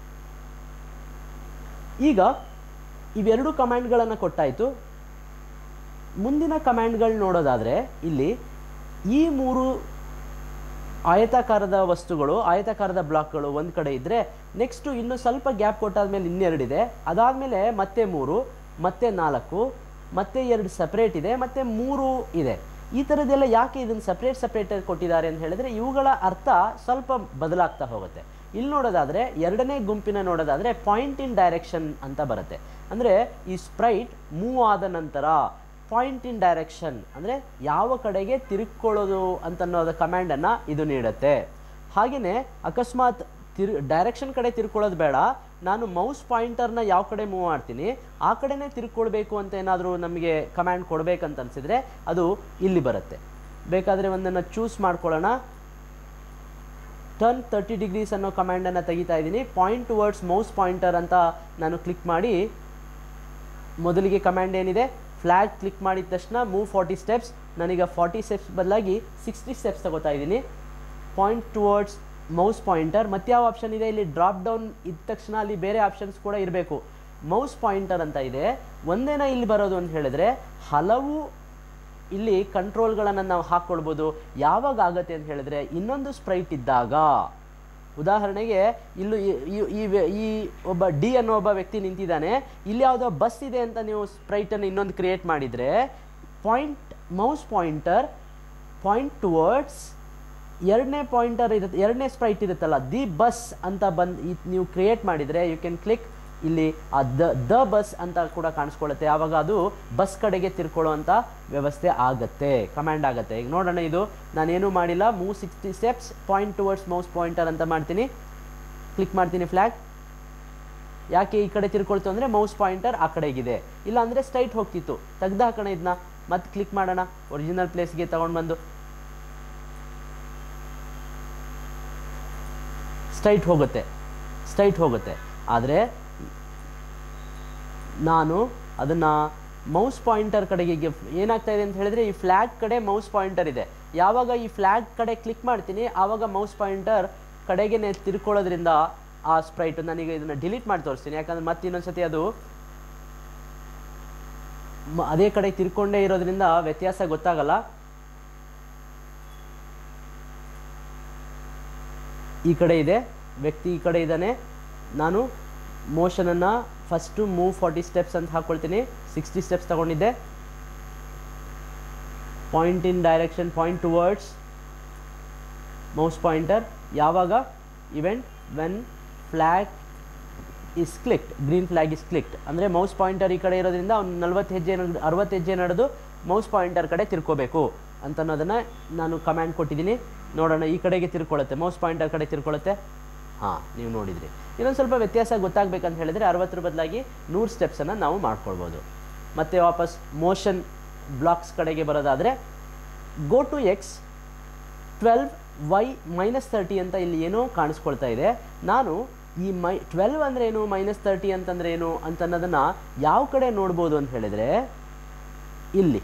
ಈಗ ಇವೆರಡು ಕಮ್ಯಾಂಡ್ಗಳನ್ನು ಕೊಟ್ಟಾಯಿತು ಮುಂದಿನ ಕಮ್ಯಾಂಡ್ಗಳು ನೋಡೋದಾದರೆ ಇಲ್ಲಿ ಈ ಮೂರು ಆಯತಾಕಾರದ ವಸ್ತುಗಳು ಆಯತಾಕಾರದ ಬ್ಲಾಕ್ಗಳು ಒಂದು ಕಡೆ ಇದ್ದರೆ ನೆಕ್ಸ್ಟು ಇನ್ನು ಸ್ವಲ್ಪ ಗ್ಯಾಪ್ ಕೊಟ್ಟಾದ್ಮೇಲೆ ಇನ್ನೆರಡಿದೆ ಅದಾದಮೇಲೆ ಮತ್ತೆ ಮೂರು ಮತ್ತೆ ನಾಲ್ಕು ಮತ್ತೆ ಎರಡು ಸಪ್ರೇಟ್ ಇದೆ ಮತ್ತೆ ಮೂರು ಇದೆ ಈ ಥರದ್ದೆಲ್ಲ ಯಾಕೆ ಇದನ್ನು ಸಪ್ರೇಟ್ ಸಪ್ರೇಟ್ ಕೊಟ್ಟಿದ್ದಾರೆ ಅಂತ ಹೇಳಿದ್ರೆ ಇವುಗಳ ಅರ್ಥ ಸ್ವಲ್ಪ ಬದಲಾಗ್ತಾ ಹೋಗುತ್ತೆ ಇಲ್ಲಿ ನೋಡೋದಾದರೆ ಎರಡನೇ ಗುಂಪಿನ ನೋಡೋದಾದರೆ ಪಾಯಿಂಟ್ ಇನ್ ಡೈರೆಕ್ಷನ್ ಅಂತ ಬರುತ್ತೆ ಅಂದರೆ ಈ ಸ್ಪ್ರೈಟ್ ಮೂವ್ ಆದ ನಂತರ ಪಾಯಿಂಟ್ ಇನ್ ಡೈರೆಕ್ಷನ್ ಅಂದರೆ ಯಾವ ಕಡೆಗೆ ತಿರುಗ್ಕೊಳ್ಳೋದು ಅಂತನ್ನೋದ ಕಮ್ಯಾಂಡನ್ನು ಇದು ನೀಡುತ್ತೆ ಹಾಗೆಯೇ ಅಕಸ್ಮಾತ್ ತಿರು ಡೈರೆಕ್ಷನ್ ಕಡೆ ತಿರ್ಕೊಳ್ಳೋದು ಬೇಡ ನಾನು ಮೌಸ್ ಪಾಯಿಂಟರ್ನ ಯಾವ ಕಡೆ ಮೂವ್ ಮಾಡ್ತೀನಿ ಆ ಕಡೆನೇ ತಿರ್ಕೊಳ್ಬೇಕು ಅಂತ ಏನಾದರೂ ನಮಗೆ ಕಮ್ಯಾಂಡ್ ಕೊಡಬೇಕಂತ ಅನಿಸಿದರೆ ಅದು ಇಲ್ಲಿ ಬರುತ್ತೆ ಬೇಕಾದರೆ ಒಂದನ್ನು ಚೂಸ್ ಮಾಡ್ಕೊಳ್ಳೋಣ ಟರ್ನ್ ತರ್ಟಿ ಡಿಗ್ರೀಸ್ ಅನ್ನೋ ಕಮ್ಯಾಂಡನ್ನು ತೆಗಿತಾ ಇದ್ದೀನಿ ಪಾಯಿಂಟ್ ಟುವರ್ಡ್ಸ್ ಮೌಸ್ ಪಾಯಿಂಟರ್ ಅಂತ ನಾನು ಕ್ಲಿಕ್ ಮಾಡಿ ಮೊದಲಿಗೆ ಕಮ್ಯಾಂಡ್ ಏನಿದೆ ಫ್ಲ್ಯಾಗ್ ಕ್ಲಿಕ್ ಮಾಡಿದ ತಕ್ಷಣ ಮೂವ್ ಫಾರ್ಟಿ ಸ್ಟೆಪ್ಸ್ ನಾನೀಗ ಫಾರ್ಟಿ ಸ್ಟೆಪ್ಸ್ ಬದಲಾಗಿ ಸಿಕ್ಸ್ಟಿ ಸ್ಟೆಪ್ಸ್ ತಗೋತಾ ಇದ್ದೀನಿ ಪಾಯಿಂಟ್ ಟುವರ್ಡ್ಸ್ ಮೌಸ್ ಪಾಯಿಂಟರ್ ಮತ್ತೆ ಯಾವ ಆಪ್ಷನ್ ಇದೆ ಇಲ್ಲಿ ಡ್ರಾಪ್ ಡೌನ್ ಇದ್ದ ತಕ್ಷಣ ಅಲ್ಲಿ ಬೇರೆ ಆಪ್ಷನ್ಸ್ ಕೂಡ ಇರಬೇಕು ಮೌಸ್ ಪಾಯಿಂಟರ್ ಅಂತ ಇದೆ ಒಂದೇನ ಇಲ್ಲಿ ಬರೋದು ಅಂತ ಹೇಳಿದ್ರೆ ಹಲವು ಇಲ್ಲಿ ಕಂಟ್ರೋಲ್ಗಳನ್ನು ನಾವು ಹಾಕ್ಕೊಳ್ಬೋದು ಯಾವಾಗ ಆಗತ್ತೆ ಅಂತ ಹೇಳಿದ್ರೆ ಇನ್ನೊಂದು ಸ್ಪ್ರೈಟ್ ಇದ್ದಾಗ ಉದಾಹರಣೆಗೆ ಇಲ್ಲೂ ಈ- ಈ- ಈ ವ್ಯ- ಈ ಒಬ್ಬ ಡಿ ಅನ್ನೋ ಒಬ್ಬ ವ್ಯಕ್ತಿ ನಿಂತಿದ್ದಾನೆ ಇಲ್ಲಿ ಯಾವುದೋ ಬಸ್ ಇದೆ ಅಂತ ನೀವು ಸ್ಪ್ರೈಟನ್ನು ಇನ್ನೊಂದು ಕ್ರಿಯೇಟ್ ಮಾಡಿದರೆ point mouse pointer point towards ಎರಡನೇ ಪಾಯಿಂಟರ್ ಇರುತ್ತೆ ಎರಡನೇ ಸ್ಪ್ರೈಟ್ ಇರುತ್ತಲ್ಲ ದಿ ಬಸ್ ಅಂತ ಬಂದು ನೀವು ಕ್ರಿಯೇಟ್ ಮಾಡಿದರೆ ಯು ಕ್ಯಾನ್ ಕ್ಲಿಕ್ ಇಲ್ಲಿ ಆ ದ ದ ಬಸ್ ಅಂತ ಕೂಡ ಕಾಣಿಸ್ಕೊಳ್ಳುತ್ತೆ ಆವಾಗ ಅದು ಬಸ್ ಕಡೆಗೆ ತಿರ್ಕೊಳ್ಳುವಂಥ ವ್ಯವಸ್ಥೆ ಆಗುತ್ತೆ ಕಮ್ಯಾಂಡ್ ಆಗುತ್ತೆ ಈಗ ನೋಡೋಣ ಇದು ನಾನೇನು ಮಾಡಿಲ್ಲ move sixty steps point towards mouse pointer ಅಂತ ಮಾಡ್ತೀನಿ ಕ್ಲಿಕ್ ಮಾಡ್ತೀನಿ ಫ್ಲ್ಯಾಗ್ ಯಾಕೆ ಈ ಕಡೆ ತಿರ್ಕೊಳ್ತು ಅಂದರೆ ಮೌಸ್ ಪಾಯಿಂಟರ್ ಆ ಕಡೆಗಿದೆ ಇಲ್ಲ ಅಂದರೆ ಸ್ಟ್ರೈಟ್ ಹೋಗ್ತಿತ್ತು ತೆಗ್ದು ಹಾಕೋಣ ಇದನ್ನ ಮತ್ತೆ ಕ್ಲಿಕ್ ಮಾಡೋಣ ಒರಿಜಿನಲ್ ಪ್ಲೇಸ್ಗೆ ತಗೊಂಡು ಬಂದು ಸ್ಟ್ರೈಟ್ ಹೋಗುತ್ತೆ ಸ್ಟ್ರೈಟ್ ಹೋಗುತ್ತೆ ಆದರೆ ನಾನು ಅದನ್ನು ಮೌಸ್ ಪಾಯಿಂಟರ್ ಕಡೆಗೆ ಈಗ ಏನಾಗ್ತಾ ಇದೆ ಅಂತ ಹೇಳಿದ್ರೆ ಈ ಫ್ಲ್ಯಾಗ್ ಕಡೆ ಮೌಸ್ ಪಾಯಿಂಟರ್ ಇದೆ ಯಾವಾಗ ಈ ಫ್ಲ್ಯಾಗ್ ಕಡೆ ಕ್ಲಿಕ್ ಮಾಡ್ತೀನಿ ಆವಾಗ ಮೌಸ್ ಪಾಯಿಂಟರ್ ಕಡೆಗೆ ತಿರ್ಕೊಳ್ಳೋದ್ರಿಂದ ಆ ಸ್ಪ್ರೈಟ್ ನಾನೀಗ ಇದನ್ನು ಡಿಲೀಟ್ ಮಾಡಿ ತೋರಿಸ್ತೀನಿ ಯಾಕಂದ್ರೆ ಮತ್ತೆ ಇನ್ನೊಂದ್ಸತಿ ಅದು ಮ- ಅದೇ ಕಡೆ ತಿರ್ಕೊಂಡೇ ಇರೋದ್ರಿಂದ ವ್ಯತ್ಯಾಸ ಗೊತ್ತಾಗಲ್ಲ ಈ ಕಡೆ ಇದೆ ವ್ಯಕ್ತಿ ಈ ಕಡೆ ಇದ್ದಾನೆ ನಾನು ಮೋಷನನ್ನು ಫಸ್ಟು ಮೂವ್ ಫಾರ್ಟಿ ಸ್ಟೆಪ್ಸ್ ಅಂತ ಹಾಕ್ಕೊಳ್ತೀನಿ ಸಿಕ್ಸ್ಟಿ ಸ್ಟೆಪ್ಸ್ ತಗೊಂಡಿದ್ದೆ point in direction point towards mouse pointer ಯಾವಾಗ event when flag is clicked green flag is clicked ಅಂದರೆ ಮೌಸ್ ಪಾಯಿಂಟರ್ ಈ ಕಡೆ ಇರೋದ್ರಿಂದ ಅವ್ನು ನಲ್ವತ್ತು ಹೆಜ್ಜೆ ನಡ್- ಅರವತ್ತು ಹೆಜ್ಜೆ ನಡೆದು ಮೌಸ್ ಪಾಯಿಂಟರ್ ಕಡೆ ತಿರ್ಕೋಬೇಕು ಅಂತ ಅನ್ನೋದನ್ನು ನಾನು ಕಮ್ಯಾಂಡ್ ಕೊಟ್ಟಿದ್ದೀನಿ ನೋಡೋಣ ಈ ಕಡೆಗೆ ತಿರ್ಕೊಳ್ಳುತ್ತೆ ಮೌಸ್ ಪಾಯಿಂಟರ್ ಕಡೆ ತಿರ್ಕೊಳ್ಳುತ್ತೆ ಹಾಂ ನೀವು ನೋಡಿದ್ರಿ ಇನ್ನೊಂದು ಸ್ವಲ್ಪ ವ್ಯತ್ಯಾಸ ಗೊತ್ತಾಗಬೇಕಂತ ಹೇಳಿದರೆ ಅರವತ್ತರ ಬದಲಾಗಿ ನೂರು ಸ್ಟೆಪ್ಸನ್ನು ನಾವು ಮಾಡ್ಕೊಳ್ಬೋದು ಮತ್ತು ವಾಪಸ್ ಮೋಷನ್ ಬ್ಲಾಕ್ಸ್ ಕಡೆಗೆ ಬರೋದಾದರೆ go to X twelve Y minus thirty ಅಂತ ಇಲ್ಲಿ ಏನೋ ಕಾಣಿಸ್ಕೊಳ್ತಾ ಇದೆ ನಾನು ಈ ಮೈ ಟ್ವೆಲ್ವ್ ಅಂದರೆ ಏನು ಮೈನಸ್ ತರ್ಟಿ ಅಂತಂದ್ರೆ ಏನು ಅಂತ ಅನ್ನೋದನ್ನು ಯಾವ ಕಡೆ ನೋಡ್ಬೋದು ಅಂತ ಹೇಳಿದರೆ ಇಲ್ಲಿ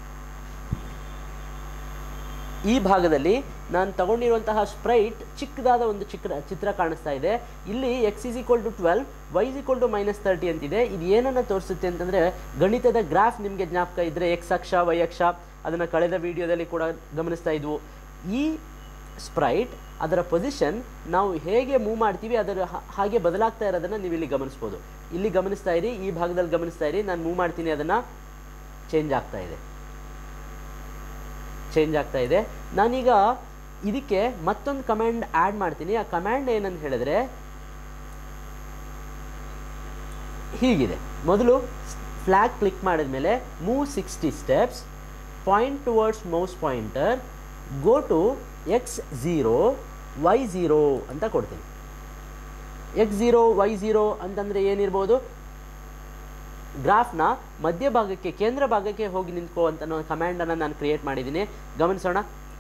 ಈ ಭಾಗದಲ್ಲಿ ನಾನು ತಗೊಂಡಿರುವಂತಹ ಸ್ಪ್ರೈಟ್ ಚಿಕ್ಕದಾದ ಒಂದು ಚಿಕ್ಕ ಚಿತ್ರ ಕಾಣಿಸ್ತಾ ಇದೆ ಇಲ್ಲಿ X is equal to twelve Y is equal to minus thirty ಅಂತಿದೆ ಇದು ಏನನ್ನು ತೋರಿಸುತ್ತೆ ಅಂತಂದರೆ ಗಣಿತದ ಗ್ರಾಫ್ ನಿಮಗೆ ಜ್ಞಾಪಕ ಇದ್ದರೆ ಎಕ್ಸ್ ಅಕ್ಷ ವೈ ಅಕ್ಷ ಅದನ್ನು ಕಳೆದ ವಿಡಿಯೋದಲ್ಲಿ ಕೂಡ ಗಮನಿಸ್ತಾ ಇದ್ವು ಈ ಸ್ಪ್ರೈಟ್ ಅದರ ಪೊಸಿಷನ್ ನಾವು ಹೇಗೆ ಮೂವ್ ಮಾಡ್ತೀವಿ ಅದರ ಹ- ಹಾಗೆ ಬದಲಾಗ್ತಾ ಇರೋದನ್ನು ನೀವು ಇಲ್ಲಿ ಗಮನಿಸ್ಬೋದು ಇಲ್ಲಿ ಗಮನಿಸ್ತಾ ಇರಿ ಈ ಭಾಗದಲ್ಲಿ ಗಮನಿಸ್ತಾ ಇರಿ ನಾನು ಮೂವ್ ಮಾಡ್ತೀನಿ ಅದನ್ನು ಚೇಂಜ್ ಆಗ್ತಾ ಇದೆ ಚೇಂಜ್ ಆಗ್ತಾ ಇದೆ ನಾನೀಗ ಇದಕ್ಕೆ ಮತ್ತೊಂದು ಕಮಾಂಡ್ ಆ್ಯಡ್ ಮಾಡ್ತೀನಿ ಆ ಕಮಾಂಡ್ ಏನಂತ ಹೇಳಿದ್ರೆ ಹೀಗಿದೆ ಮೊದಲು ಫ್ಲ್ಯಾಗ್ ಕ್ಲಿಕ್ ಮಾಡಿದ ಮೇಲೆ move sixty steps point towards mouse pointer go to X zero Y zero ಅಂತ ಕೊಡ್ತೀನಿ ಎಕ್ಸ್ ಝೀರೋ ವೈ ಝೀರೋ ಅಂತಂದರೆ ಏನಿರ್ಬೋದು ಗ್ರಾಫ್ನ ಮಧ್ಯಭಾಗಕ್ಕೆ ಕೇಂದ್ರ ಭಾಗಕ್ಕೆ ಹೋಗಿ ನಿಂತ್ಕೋ ಅಂತ ಕಮ್ಯಾಂಡನ್ನು ನಾನು ಕ್ರಿಯೇಟ್ ಮಾಡಿದ್ದೀನಿ ಗಮನಿಸೋಣ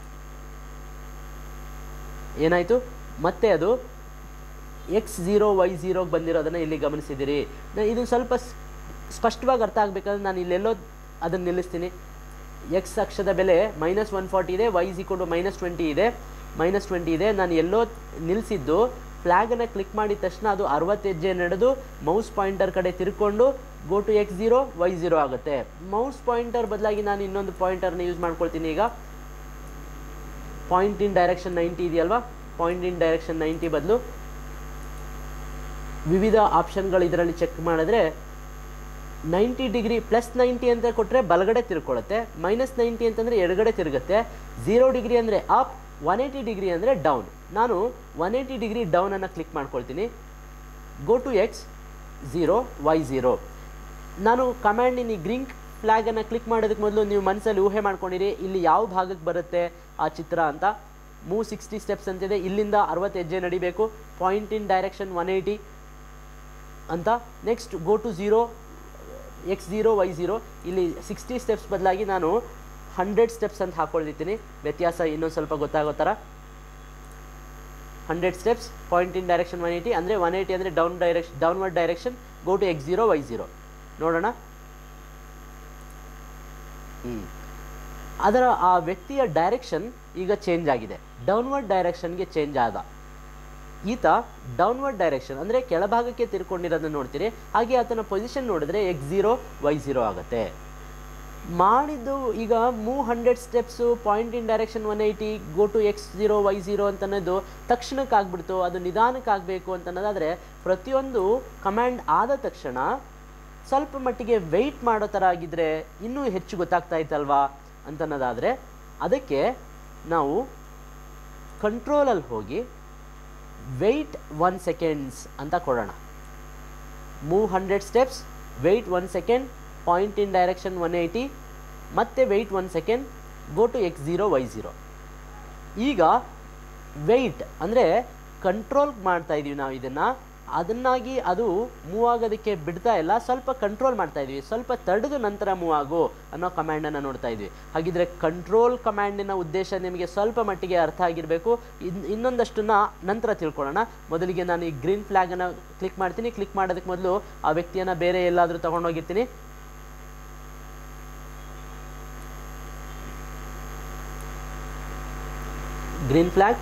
ಏನಾಯಿತು ಮತ್ತೆ ಅದು ಎಕ್ಸ್ ಝೀರೋ ವೈ ಝೀರೋಗೆ ಬಂದಿರೋದನ್ನು ಇಲ್ಲಿ ಗಮನಿಸಿದ್ದೀರಿ ನಾನು ಇದು ಸ್ವಲ್ಪ ಸ್- ಸ್ಪಷ್ಟವಾಗಿ ಅರ್ಥ ಆಗಬೇಕಾದ್ರೆ ನಾನು ಇಲ್ಲೆಲ್ಲೋ ಅದನ್ನು ನಿಲ್ಲಿಸ್ತೀನಿ ಎಕ್ಸ್ ಅಕ್ಷದ ಬೆಲೆ ಮೈನಸ್ ಒನ್ ಫಾರ್ಟಿ ಇದೆ ವೈ ಇಕ್ಕೊಂಡು ಮೈನಸ್ ಟ್ವೆಂಟಿ ಇದೆ ಮೈನಸ್ ಟ್ವೆಂಟಿ ಇದೆ ನಾನು ಎಲ್ಲೋ ನಿಲ್ಲಿಸಿದ್ದು ಫ್ಲ್ಯಾಗನ್ನು ಕ್ಲಿಕ್ ಮಾಡಿದ ತಕ್ಷಣ ಅದು ಅರವತ್ತು ಹೆಜ್ಜೆ ನಡೆದು ಮೌಸ್ ಪಾಯಿಂಟರ್ ಕಡೆ ತಿರ್ಕೊಂಡು go to X zero Y zero ಆಗುತ್ತೆ ಮೌಸ್ ಪಾಯಿಂಟರ್ ಬದಲಾಗಿ ನಾನು ಇನ್ನೊಂದು ಪಾಯಿಂಟರ್ನ ಯೂಸ್ ಮಾಡ್ಕೊಳ್ತೀನಿ ಈಗ ಪಾಯಿಂಟ್ ಇನ್ ಡೈರೆಕ್ಷನ್ ನೈಂಟಿ ಇದೆಯಲ್ವಾ ಪಾಯಿಂಟ್ ಇನ್ ಡೈರೆಕ್ಷನ್ ನೈಂಟಿ ಬದಲು ವಿವಿಧ ಆಪ್ಷನ್ಗಳು ಇದರಲ್ಲಿ ಚೆಕ್ ಮಾಡಿದ್ರೆ ನೈಂಟಿ ಡಿಗ್ರಿ ಪ್ಲಸ್ ನೈಂಟಿ ಅಂತ ಕೊಟ್ಟರೆ ಬಲಗಡೆ ತಿರ್ಕೊಳ್ಳುತ್ತೆ ಮೈನಸ್ ನೈಂಟಿ ಅಂತಂದರೆ ಎಡಗಡೆ ತಿರುಗುತ್ತೆ ಝೀರೋ ಡಿಗ್ರಿ ಅಂದರೆ ಅಪ್ ಒನ್ ಏಯ್ಟಿ ಡಿಗ್ರಿ ಅಂದರೆ ಡೌನ್ ನಾನು ಒನ್ ಏಯ್ಟಿ ಡಿಗ್ರಿ ಡೌನನ್ನು ಕ್ಲಿಕ್ ಮಾಡ್ಕೊಳ್ತೀನಿ go to X zero Y zero ನಾನು ಕಮ್ಯಾಂಡಿನ ಈ ಗ್ರೀನ್ ಫ್ಲ್ಯಾಗನ್ನು ಕ್ಲಿಕ್ ಮಾಡೋದಕ್ಕೆ ಮೊದಲು ನೀವು ಮನಸ್ಸಲ್ಲಿ ಊಹೆ ಮಾಡ್ಕೊಂಡಿರಿ ಇಲ್ಲಿ ಯಾವ ಭಾಗಕ್ಕೆ ಬರುತ್ತೆ ಆ ಚಿತ್ರ ಅಂತ ಮೂವ್ ಸಿಕ್ಸ್ಟಿ ಸ್ಟೆಪ್ಸ್ ಅಂತಿದೆ ಇಲ್ಲಿಂದ ಅರವತ್ತು ಹೆಜ್ಜೆ ನಡಿಬೇಕು point in direction one eighty ಅಂತ next go to zero X zero Y zero ಇಲ್ಲಿ ಸಿಕ್ಸ್ಟಿ ಸ್ಟೆಪ್ಸ್ ಬದಲಾಗಿ ನಾನು ಹಂಡ್ರೆಡ್ ಸ್ಟೆಪ್ಸ್ ಅಂತ ಹಾಕೊಳ್ತಿದ್ದೀನಿ ವ್ಯತ್ಯಾಸ ಇನ್ನೊಂದು ಸ್ವಲ್ಪ ಗೊತ್ತಾಗೋ ಥರ hundred steps point in direction one eighty ಅಂದರೆ ಒನ್ ಏಯ್ಟಿ ಅಂದರೆ down direction downward direction go to X zero Y zero ನೋಡೋಣ ಹ್ಞೂ ಅದರ ಆ ವ್ಯಕ್ತಿಯ ಡೈರೆಕ್ಷನ್ ಈಗ ಚೇಂಜ್ ಆಗಿದೆ ಡೌನ್ವರ್ಡ್ ಡೈರೆಕ್ಷನ್ಗೆ ಚೇಂಜ್ ಆದ ಈತ ಡೌನ್ವರ್ಡ್ ಡೈರೆಕ್ಷನ್ ಅಂದರೆ ಕೆಳಭಾಗಕ್ಕೆ ತಿರ್ಕೊಂಡಿರೋದನ್ನ ನೋಡ್ತೀರಿ ಹಾಗೆ ಆತನ ಪೊಸಿಷನ್ ನೋಡಿದ್ರೆ ಎಕ್ಸ್ ಝೀರೋ ವೈ ಝೀರೋ ಆಗುತ್ತೆ ಮಾಡಿದ್ದು ಈಗ move hundred steps point in direction one eighty go to X zero Y zero ಅಂತ ಅನ್ನೋದು ತಕ್ಷಣಕ್ಕೆ ಆಗ್ಬಿಡ್ತು ಅದು ನಿಧಾನಕ್ಕೆ ಆಗಬೇಕು ಅಂತ ಅನ್ನೋದಾದರೆ ಪ್ರತಿಯೊಂದು ಕಮ್ಯಾಂಡ್ ಆದ ತಕ್ಷಣ ಸ್ವಲ್ಪ ಮಟ್ಟಿಗೆ ವೆಯ್ಟ್ ಮಾಡೋ ಥರ ಆಗಿದ್ರೆ ಇನ್ನೂ ಹೆಚ್ಚು ಗೊತ್ತಾಗ್ತಾ ಇತ್ತಲ್ವಾ ಅಂತ ಅನ್ನೋದಾದರೆ ಅದಕ್ಕೆ ನಾವು ಕಂಟ್ರೋಲಲ್ಲಿ ಹೋಗಿ ವೆಯ್ಟ್ ಒನ್ ಸೆಕೆಂಡ್ಸ್ ಅಂತ ಕೊಡೋಣ move hundred steps wait one second point in direction one eighty ಮತ್ತೆ wait one second go to X zero Y zero ಈಗ ವೆಯ್ಟ್ ಅಂದರೆ ಕಂಟ್ರೋಲ್ ಮಾಡ್ತಾ ಇದೀವಿ ನಾವು ಇದನ್ನು ಅದನ್ನಾಗಿ ಅದು ಮೂವ್ ಆಗೋದಕ್ಕೆ ಬಿಡ್ತಾ ಇಲ್ಲ ಸ್ವಲ್ಪ ಕಂಟ್ರೋಲ್ ಮಾಡ್ತಾ ಇದೀವಿ ಸ್ವಲ್ಪ ತಡೆದು ನಂತರ ಮೂವ್ ಆಗು ಅನ್ನೋ ಕಮ್ಯಾಂಡನ್ನು ನೋಡ್ತಾ ಇದ್ವಿ ಹಾಗಿದ್ರೆ ಕಂಟ್ರೋಲ್ ಕಮ್ಯಾಂಡಿನ ಉದ್ದೇಶ ನಿಮಗೆ ಸ್ವಲ್ಪ ಮಟ್ಟಿಗೆ ಅರ್ಥ ಆಗಿರಬೇಕು ಇನ್ ಇನ್ನೊಂದಷ್ಟನ್ನ ನಂತರ ತಿಳ್ಕೊಳ್ಳೋಣ ಮೊದಲಿಗೆ ನಾನು ಈ ಗ್ರೀನ್ ಫ್ಲ್ಯಾಗನ್ನು ಕ್ಲಿಕ್ ಮಾಡ್ತೀನಿ ಕ್ಲಿಕ್ ಮಾಡೋದಕ್ಕೆ ಮೊದಲು ಆ ವ್ಯಕ್ತಿಯನ್ನು ಬೇರೆ ಎಲ್ಲಾದರೂ ತೊಗೊಂಡೋಗಿರ್ತೀನಿ ಗ್ರೀನ್ ಫ್ಲ್ಯಾಗ್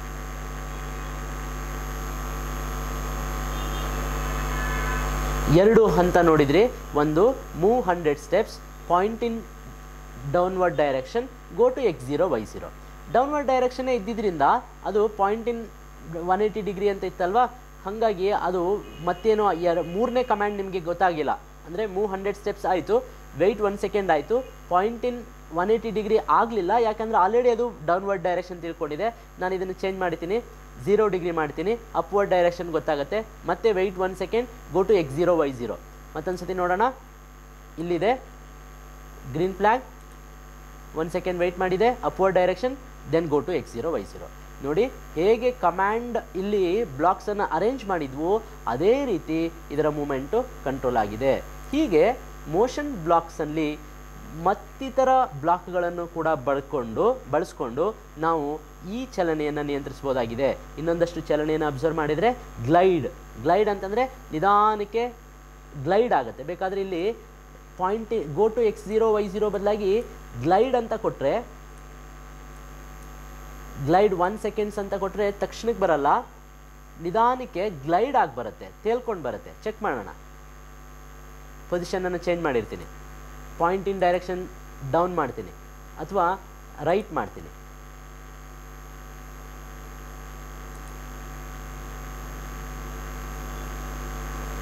ಎರಡು ಹಂತ ನೋಡಿದ್ರಿ ಒಂದು move hundred steps point in downward direction go to X zero Y zero downward ಡೈರೆಕ್ಷನ್ನೇ ಇದ್ದಿದ್ದರಿಂದ ಅದು point in one eighty degree ಅಂತ ಇತ್ತಲ್ವಾ ಹಾಗಾಗಿ ಅದು ಮತ್ತೇನೋ ಎರ ಮೂರನೇ ಕಮ್ಯಾಂಡ್ ನಿಮಗೆ ಗೊತ್ತಾಗಿಲ್ಲ ಅಂದರೆ ಮೂವ್ ಹಂಡ್ರೆಡ್ ಸ್ಟೆಪ್ಸ್ ಆಯಿತು ವೆಯ್ಟ್ ಒನ್ ಸೆಕೆಂಡ್ ಆಯಿತು point in one eighty degree ಆಗಲಿಲ್ಲ ಯಾಕಂದರೆ ಆಲ್ರೆಡಿ ಅದು ಡೌನ್ವರ್ಡ್ ಡೈರೆಕ್ಷನ್ ತಿಳ್ಕೊಂಡಿದೆ ನಾನು ಇದನ್ನು ಚೇಂಜ್ ಮಾಡ್ತೀನಿ ಝೀರೋ ಡಿಗ್ರಿ ಮಾಡ್ತೀನಿ ಅಪ್ವರ್ಡ್ ಡೈರೆಕ್ಷನ್ ಗೊತ್ತಾಗುತ್ತೆ ಮತ್ತೆ wait one second go to X zero Y zero ಮತ್ತೊಂದು ಸತಿ ನೋಡೋಣ ಇಲ್ಲಿದೆ green flag one second wait ಮಾಡಿದೆ upward direction then go to X zero Y zero ನೋಡಿ ಹೇಗೆ ಕಮ್ಯಾಂಡ್ ಇಲ್ಲಿ ಬ್ಲಾಕ್ಸನ್ನು ಅರೇಂಜ್ ಮಾಡಿದ್ವು ಅದೇ ರೀತಿ ಇದರ ಮೂಮೆಂಟು ಕಂಟ್ರೋಲ್ ಆಗಿದೆ ಹೀಗೆ ಮೋಷನ್ ಬ್ಲಾಕ್ಸಲ್ಲಿ ಮತ್ತಿತರ ಬ್ಲಾಕ್ಗಳನ್ನು ಕೂಡ ಬಳಕೊಂಡು ಬಳಸ್ಕೊಂಡು ನಾವು ಈ ಚಲನೆಯನ್ನು ನಿಯಂತ್ರಿಸ್ಬೋದಾಗಿದೆ ಇನ್ನೊಂದಷ್ಟು ಚಲನೆಯನ್ನು ಅಬ್ಸರ್ವ್ ಮಾಡಿದರೆ ಗ್ಲೈಡ್ ಗ್ಲೈಡ್ ಅಂತಂದರೆ ನಿಧಾನಕ್ಕೆ ಗ್ಲೈಡ್ ಆಗುತ್ತೆ ಬೇಕಾದರೆ ಇಲ್ಲಿ point go to X zero Y zero ಬದಲಾಗಿ ಗ್ಲೈಡ್ ಅಂತ ಕೊಟ್ಟರೆ ಗ್ಲೈಡ್ ಒನ್ ಸೆಕೆಂಡ್ಸ್ ಅಂತ ಕೊಟ್ಟರೆ ತಕ್ಷಣಕ್ಕೆ ಬರಲ್ಲ ನಿಧಾನಕ್ಕೆ ಗ್ಲೈಡ್ ಆಗಿ ಬರುತ್ತೆ ತೇಲ್ಕೊಂಡು ಬರುತ್ತೆ ಚೆಕ್ ಮಾಡೋಣ ಪೊಸಿಷನನ್ನು ಚೇಂಜ್ ಮಾಡಿರ್ತೀನಿ ಪಾಯಿಂಟ್ ಇನ್ ಡೈರೆಕ್ಷನ್ ಡೌನ್ ಮಾಡ್ತೀನಿ ಅಥವಾ ರೈಟ್ ಮಾಡ್ತೀನಿ